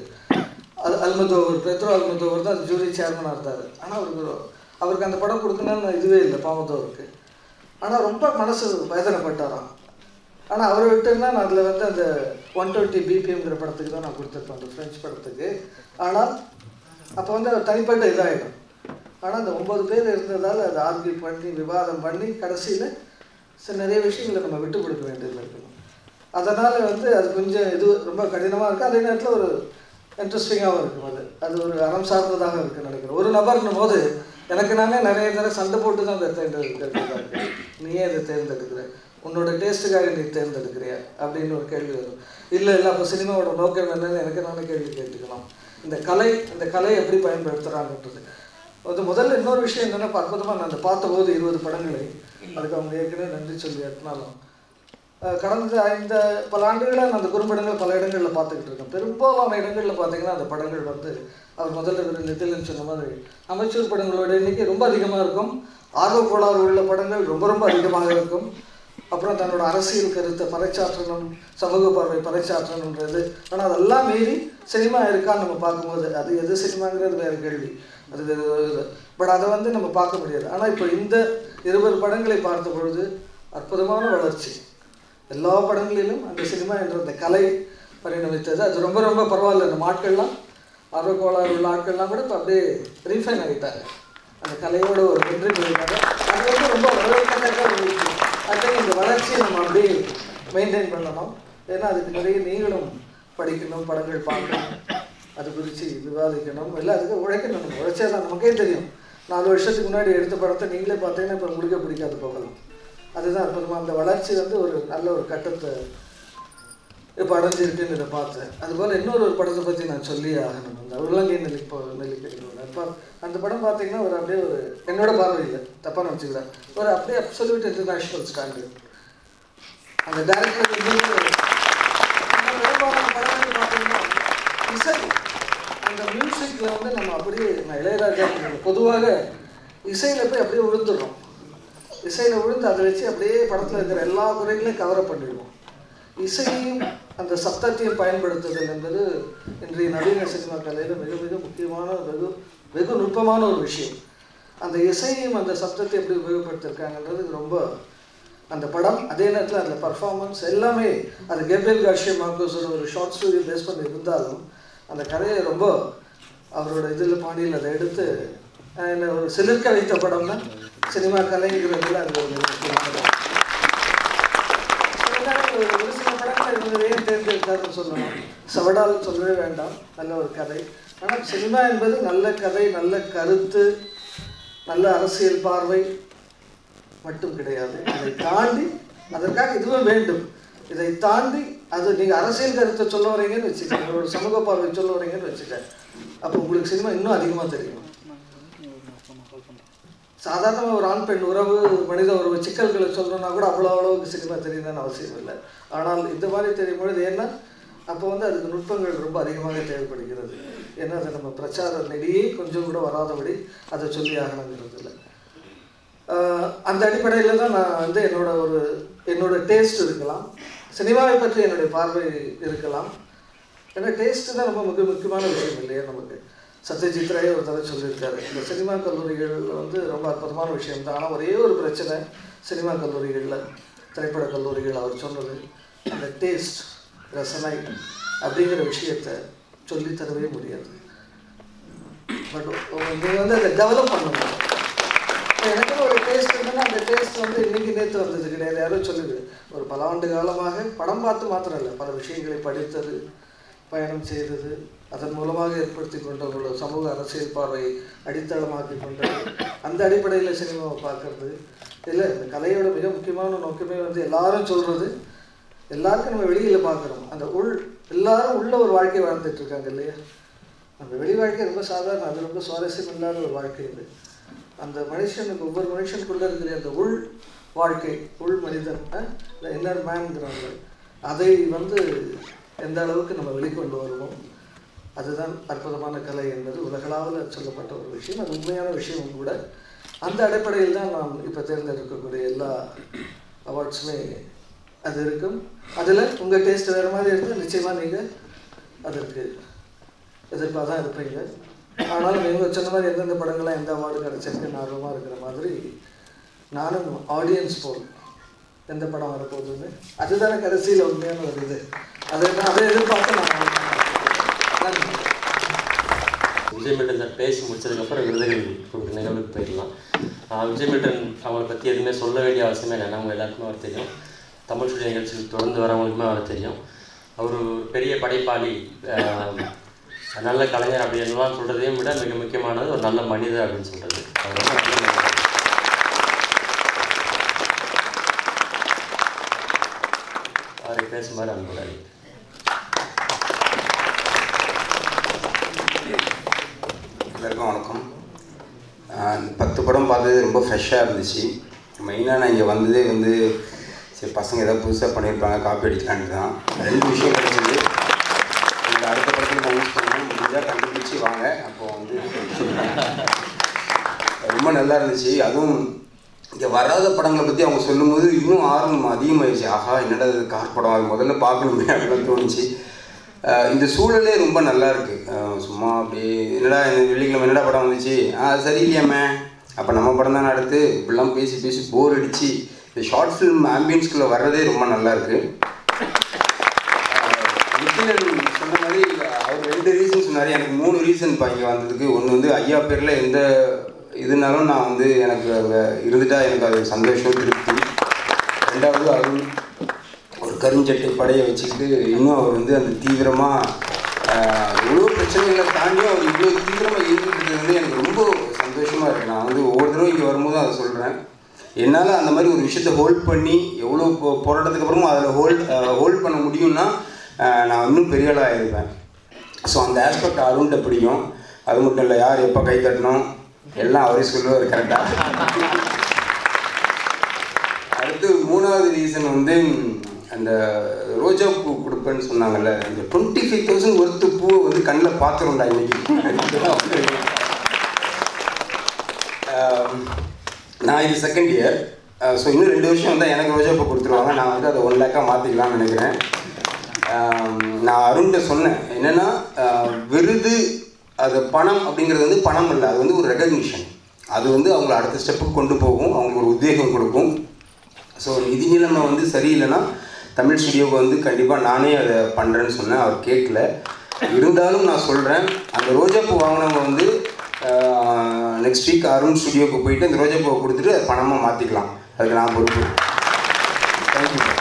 அல் அல்மதோவர் பெத்ரோ அல்மதோவர் தான் அது ஜூரி சேர்மனாக இருந்தார் ஆனால் அவருக்கு ஒரு- அவருக்கு அந்த படம் கொடுக்கணும்னு இதுவே இல்லை பாமதோருக்கு ஆனால் ரொம்ப மனசு வேதனைப்பட்டாராம் ஆனால் அவரை விட்டுன்னா நான் அதில் வந்து அந்த ஒன் டுவெண்ட்டி பிபிஎம்ங்கிற படத்துக்கு தான் நான் கொடுத்துருப்பேன் அந்த ஃப்ரெஞ்ச் படத்துக்கு ஆனால் அப்போ வந்து அவர் தனிப்பட்ட இதாகிடும் ஆனால் அந்த ஒன்பது பேர் இருந்ததால் அதை ஆர்கியூ பண்ணி விவாதம் பண்ணி கடைசியில் சில நிறைய விஷயங்களை நம்ம விட்டு கொடுக்க வேண்டியது இருக்கணும் அதனால் வந்து அது கொஞ்சம் இது ரொம்ப கடினமாக இருக்குது அதே நேரத்தில் ஒரு இன்ட்ரெஸ்டிங்காகவும் இருக்கும் அது அது ஒரு அறம் சார்ந்ததாக இருக்குன்னு நினைக்கிறேன் ஒரு நபர்னும் போது எனக்கு நானே நிறைய தடவை சண்டை போட்டு தான் அதை தேர்ந்தெடுக்கிறதா இருக்கு நீயே இதை தேர்ந்தெடுக்கிற உன்னோட டேஸ்ட்டுக்காக நீ தேர்ந்தெடுக்கிறியா அப்படின்னு ஒரு கேள்வி வரும் இல்லை இல்லை அப்போ சினிமாவோட நோக்கம் என்னன்னு எனக்கு நானே கேள்வி கேட்டுக்கலாம் இந்த கலை இந்த கலையை எப்படி பயன்படுத்துகிறாங்கன்றது அது முதல்ல இன்னொரு விஷயம் என்னென்னா அற்புதமாக நான் அந்த பார்த்தபோது இருபது படங்களை அதுக்கு அவங்க ஏற்கனவே நன்றி சொல்லி எட்டினாலும் அஹ் கடந்த இந்த பல ஆண்டுகளாக நான் அந்த குறும்படங்கள் பல இடங்களில் பார்த்துக்கிட்டு இருக்கேன் பெரும்பாலான இடங்களில் பார்த்தீங்கன்னா அந்த படங்கள் வந்து அவர் முதல்ல இவர் நிதிலன் சொன்ன மாதிரி அமைச்சர் படங்களோட எண்ணிக்கை ரொம்ப அதிகமாக இருக்கும் ஆர்வ கோளாறு உள்ள படங்கள் ரொம்ப ரொம்ப அதிகமாக இருக்கும் அப்புறம் தன்னோட அரசியல் கருத்தை பறைச்சாற்றணும் சமூக பார்வை பறைச்சாற்றணுன்றது ஆனால் அதெல்லாம் மீறி சினிமா இருக்கான்னு நம்ம பார்க்கும்போது அது எது சினிமாங்கிறது வேறு கேள்வி அது பட் அதை வந்து நம்ம பார்க்க முடியாது ஆனால் இப்போ இந்த இருபது படங்களை பார்த்த பொழுது அற்புதமான வளர்ச்சி எல்லா படங்களிலும் அந்த சினிமா என்ற அந்த கலை பரிணமித்தது அது ரொம்ப ரொம்ப பரவாயில்ல நம்ம ஆட்கள்லாம் ஆர்வக்கோளாறு உள்ள ஆட்கள்லாம் கூட இப்போ அப்படியே ரீஃபைன் ஆகிட்டாங்க அந்த கலையோட ஒரு வெற்றி போயிருக்காங்க அது வந்து ரொம்ப வரவேற்கத்தக்க ஒரு விஷயம் அதே இந்த வளர்ச்சியை நம்ம அப்படியே மெயின்டைன் பண்ணணும் ஏன்னா அதுக்கு நிறைய நீங்களும் படிக்கணும் படங்கள் பார்க்கணும் அது குறித்து விவாதிக்கணும் இல்லை அதுக்கு உழைக்கணும் நம்ம உழைச்சா தான் நமக்கே தெரியும் நாலு வருஷத்துக்கு முன்னாடி எடுத்த படத்தை நீங்களே பார்த்தீங்கன்னா இப்போ உங்களுக்கே பிடிக்காது போகலாம் அதுதான் அற்புதமாக அந்த வளர்ச்சி வந்து ஒரு நல்ல ஒரு கட்டத்தை இப்போ அடைஞ்சிருக்குன்னு இதை பார்த்தேன் அதுபோல் இன்னொரு ஒரு படத்தை பற்றி நான் சொல்லி ஆகணும் அந்த உருளங்கை நெல்லிப்போ நெல்லிக்கடிகளோட அப்போ அந்த படம் பார்த்தீங்கன்னா ஒரு அப்படியே ஒரு என்னோட பார்வையில் தப்பாக நினச்சிக்கல ஒரு அப்படியே அப்சல்யூட் இன்டர்நேஷ்னல் ஸ்டாண்டர்ட் அந்த டேரக்டர் வந்து அந்த பெரும்பாலான படங்கள் பார்த்தீங்கன்னா இசை அந்த மியூசிக்கில் வந்து நம்ம அப்படியே நான் இளையராஜா பொதுவாக இசையில் போய் அப்படியே விழுந்துடுறோம் இசையில் விழுந்து அதை வச்சு அப்படியே படத்தில் இருக்கிற எல்லா குறைகளையும் கவரப் பண்ணிடுவோம் இசையையும் அந்த சப்தத்தையும் பயன்படுத்துதல் என்பது இன்றைய நவீன சினிமா கலையில் மிக மிக முக்கியமான வெகு வெகு நுட்பமான ஒரு விஷயம் அந்த இசையையும் அந்த சப்தத்தை எப்படி உபயோகப்படுத்திருக்காங்கன்றது ரொம்ப அந்த படம் அதே நேரத்தில் அந்த பர்ஃபார்மன்ஸ் எல்லாமே அது கேப்ரியல் கார்ஷியா மார்க்கோஸோட ஒரு ஷார்ட் ஸ்டோரி பேஸ் பண்ணி இருந்தாலும் அந்த கதையை ரொம்ப அவரோட இதில் பாணியில் அதை எடுத்து அஹ், என்ன ஒரு சிலிர்க்க வைத்த படம்னா சினிமா கலைங்கிறதுல அது ஒரு முக்கியமான படம். ஒரு ஒரு சில படங்கள் இவங்க ஏன் தேர்ந்தெடுத்தாருன்னு சொல்லணும் சவடால் சொல்லவே வேண்டாம் நல்ல ஒரு கதை ஆனால் சினிமா என்பது நல்ல கதை நல்ல கருத்து நல்ல அரசியல் பார்வை மட்டும் கிடையாது அதை தாண்டி அதற்காக இதுவும் வேண்டும் இதை தாண்டி அது நீங்கள் அரசியல் கருத்தை சொல்ல வரீங்கன்னு வச்சுக்க ஒரு சமூக பார்வை சொல்ல வரீங்கன்னு வச்சுக்க அப்போ உங்களுக்கு சினிமா இன்னும் அதிகமாக தெரியும் சாதாரணமாக ஒரு ஆண் பெண் உறவு மனித உறவு சிக்கல்களை சொல்லணும்னா கூட அவ்வளோ அளவுக்கு சினிமா தெரியணும்னு அவசியம் இல்லை ஆனால் இந்த மாதிரி தெரியும் பொழுது ஏன்னா அப்போ வந்து அதுக்கு நுட்பங்கள் ரொம்ப அதிகமாக தேவைப்படுகிறது ஏன்னா அதை நம்ம பிரச்சார நெடியே கொஞ்சம் கூட வராதபடி அதை சொல்லி ஆகணுங்கிறது இல்லை ஆஹ் அந்த அடிப்படையில் தான் நான் வந்து என்னோட ஒரு என்னோட டேஸ்ட் இருக்கலாம் சினிமாவை பற்றி என்னுடைய பார்வை இருக்கலாம் ஏன்னா டேஸ்ட்டு தான் ரொம்ப மிக முக்கியமான விஷயம் இல்லையா நமக்கு சத்யஜித் ராய் ஒரு தடவை சொல்லியிருக்காரு இந்த சினிமா கல்லூரிகளில் வந்து ரொம்ப அற்புதமான விஷயம் தான் ஆனால் ஒரே ஒரு பிரச்சனை சினிமா கல்லூரிகளில் திரைப்பட கல்லூரிகள் அவர் சொன்னது அந்த டேஸ்ட் ரசனை அப்படிங்கிற விஷயத்தை சொல்லித் தரவே முடியாது பட் நீங்கள் வந்து அதை டெவலப் பண்ணணும் இப்போ எனக்கு ஒரு டேஸ்ட் இருந்ததுன்னா அந்த டேஸ்ட் வந்து இன்னைக்கு நேற்று வந்தது கிடையாது யாரோ சொல்லுது ஒரு பல ஆண்டு காலமாக படம் பார்த்து மாத்திரம் இல்லை பல விஷயங்களை படித்தது பயணம் செய்தது அதன் மூலமாக ஏற்படுத்தி கொண்ட ஒரு சமூக அரசியல் பார்வையை அடித்தளமாக்கி கொண்டது அந்த அடிப்படையில் சினிமாவை பார்க்கறது இல்லை இந்த கலையோட மிக முக்கியமான நோக்கமே வந்து எல்லாரும் சொல்கிறது எல்லாருக்கும் நம்ம வெளியில் பார்க்குறோம் அந்த உள் எல்லாரும் உள்ள ஒரு வாழ்க்கை வாழ்ந்துட்டு இருக்காங்க இல்லையா நம்ம வெளி வாழ்க்கை ரொம்ப சாதாரண அது ரொம்ப சுவாரஸ்யம் இல்லாத ஒரு வாழ்க்கை இது அந்த மனுஷனுக்கு ஒவ்வொரு மனுஷனுக்குள்ள இருக்கிற அந்த உள் வாழ்க்கை உள் மனிதன் இன்னர் மேன்ங்கிறாங்க அதை வந்து எந்த அளவுக்கு நம்ம வெளிக்கொண்டு வருவோம் அதுதான் அற்புதமான கலை என்பது உலகளாவில் சொல்லப்பட்ட ஒரு விஷயம் அது உண்மையான விஷயமும் கூட அந்த அடிப்படையில் தான் நாம் இப்போ தேர்ந்தெடுக்கக்கூடிய எல்லா அவார்ட்ஸுமே அது இருக்கும் அதில் உங்கள் டேஸ்ட் வேறு மாதிரி இருந்தால் நிச்சயமாக நீங்கள் அதற்கு எதிர்ப்பாக தான் இருப்பீங்க ஆனாலும் நீங்கள் சொன்ன மாதிரி எந்தெந்த படங்கள்லாம் எந்த அவார்டு கிடச்சிருக்குன்னு ஆர்வமாக இருக்கிற மாதிரி நானும் ஆடியன்ஸ் போல் எந்த படம் வரப்போகுதுன்னு அதுதானே கடைசியில் உண்மையான ஒரு இது அதை அதை எதிர்பார்த்து நான் நன்றி விஜய் மில்டன் சார் பேசி முடிச்சதுக்கப்புறம் விருதுகள் கொடுக்குற நிகழ்வுக்கு போயிடலாம் ஆஹ் விஜய் மில்டன் அவங்கள பற்றி எதுவுமே சொல்ல வேண்டிய அவசியமே இல்லை நம்ம எல்லாருக்குமே அவர் தெரியும் தமிழ் ஸ்டுடியோ நிகழ்ச்சிக்கு தொடர்ந்து வரவங்களுக்குமே அவர் தெரியும் அவர் ஒரு பெரிய படைப்பாளி ஆஹ் நல்ல கலைஞர் அப்படின்லாம் சொல்கிறதையும் விட மிக முக்கியமானது ஒரு நல்ல மனிதர் அப்படின்னு சொல்கிறது அவர் வந்து நல்ல மனிதர் அவரை பேசுமாறு அன்புடன் அழைக்கிறேன். எல்லாருக்கும் வணக்கம் ஆஹ் இந்த பத்து படம் பார்த்தது ரொம்ப ஃப்ரெஷ்ஷாக இருந்துச்சு மெயினாக நான் இங்கே வந்ததே வந்து சரி பசங்க ஏதாவது புதுசாக பண்ணியிருப்பாங்க காப்பி அடிக்கலான்ட்டு தான் ரெண்டு விஷயம் கிடைச்சது இந்த அடுத்த படத்தில் நான் யூஸ் பண்ணணும் முடிஞ்சால் கண்டுபிடிச்சி வாங்க அப்போ வந்து ரொம்ப நல்லா இருந்துச்சு அதுவும் இங்கே வராத படங்களை பற்றி அவங்க சொல்லும்போது இன்னும் ஆர்வம் அதிகமாகிடுச்சு ஆஹா என்னடா இது கார் படம் அது முதல்ல பார்க்கணுமே அப்படின்னு தோணுச்சு ஆஹ் இந்த சூழலே ரொம்ப நல்லா இருக்கு ஆஹ் சும்மா அப்படியே என்னடா இந்த வெள்ளிக்கிழமை என்னடா படம் வந்துச்சு ஆ சரியில்லையாமே அப்போ நம்ம படம் தானே அடுத்து இப்படிலாம் பேசி பேசி போர் அடிச்சு இந்த ஷார்ட் ஃபிலிம் ஆம்பியன்ஸ்குள்ளே வர்றதே ரொம்ப நல்லா இருக்கு நித்திலன் சொன்ன மாதிரி அவர் ரெண்டு ரீசன் சொன்னார் எனக்கு மூணு ரீசன் இப்போ இங்கே வந்ததுக்கு ஒன்று வந்து ஐயா பேரில் எந்த இதுனாலும் நான் வந்து எனக்கு அங்கே இருந்துட்டா எனக்கு அது சந்தோஷம் திருப்தி ரெண்டாவது அருள் ஒரு கருஞ்சட்டை படையை வச்சுக்கிட்டு இன்னும் அவர் வந்து அந்த தீவிரமாக எவ்வளோ பிரச்சனைகளை தாண்டியும் அவர் இவ்வளோ தீவிரமாக இருந்துட்டு வந்து எனக்கு ரொம்ப சந்தோஷமாக இருக்குது நான் வந்து ஒவ்வொரு தடவை இங்கே வரும்போதும் அதை சொல்கிறேன் என்னால் அந்த மாதிரி ஒரு விஷயத்தை ஹோல்ட் பண்ணி எவ்வளோ போ- போராட்டத்துக்கு அப்புறமும் அதில் ஹோல்ட் ஹோல்ட் பண்ண முடியும்னா அஹ், நான் இன்னும் பெரிய ஆளாக இருப்பேன் ஸோ அந்த ஆஸ்பெக்ட் அருண்கிட்ட பிடிக்கும் அது மட்டும் இல்லை யார் எப்போ கை தட்டணும் எல்லாம் அவரே சொல்லுவார் கரெக்டாக அடுத்து மூணாவது ரீசன் வந்து அந்த ரோஜா பூ கொடுப்பேன்னு சொன்னாங்கல்ல அந்த டுவெண்ட்டி ஃபைவ் தௌசண்ட் ஒர்த்து பூவை வந்து கண்ணில் பார்த்துருண்டா இன்னைக்கு ஆம், நான் இது செகண்ட் இயர் ஸோ இன்னும் ரெண்டு வருஷம் வந்தால் எனக்கு ரோஜா பூ கொடுத்துருவாங்க நான் வந்து அதை ஒன் லேக்காக மாற்றிக்கலாம்னு நினைக்கிறேன் ஆம், நான் அருண்கிட்ட சொன்னேன் என்னென்னா விருது அது பணம் அப்படிங்கிறது வந்து பணம் இல்லை அது வந்து ஒரு ரெகக்னிஷன் அது வந்து அவங்கள அடுத்த ஸ்டெப்புக்கு கொண்டு போகும் அவங்களுக்கு ஒரு உத்வேகம் கொடுக்கும் ஸோ நிதி நிலைமை வந்து சரியில்லைன்னா தமிழ் ஸ்டுடியோவுக்கு வந்து கண்டிப்பாக நானே அதை பண்ணுறேன்னு சொன்னேன் அவர் கேட்கல இருந்தாலும் நான் சொல்கிறேன் அந்த ரோஜா பூ வாங்கினவங்க வந்து நெக்ஸ்ட் வீக் அருண் ஸ்டுடியோவுக்கு போயிட்டு அந்த ரோஜா பூவை கொடுத்துட்டு அதை பணமாக மாற்றிக்கலாம் அதுக்கு நான் பொறுப்பு தேங்க்யூ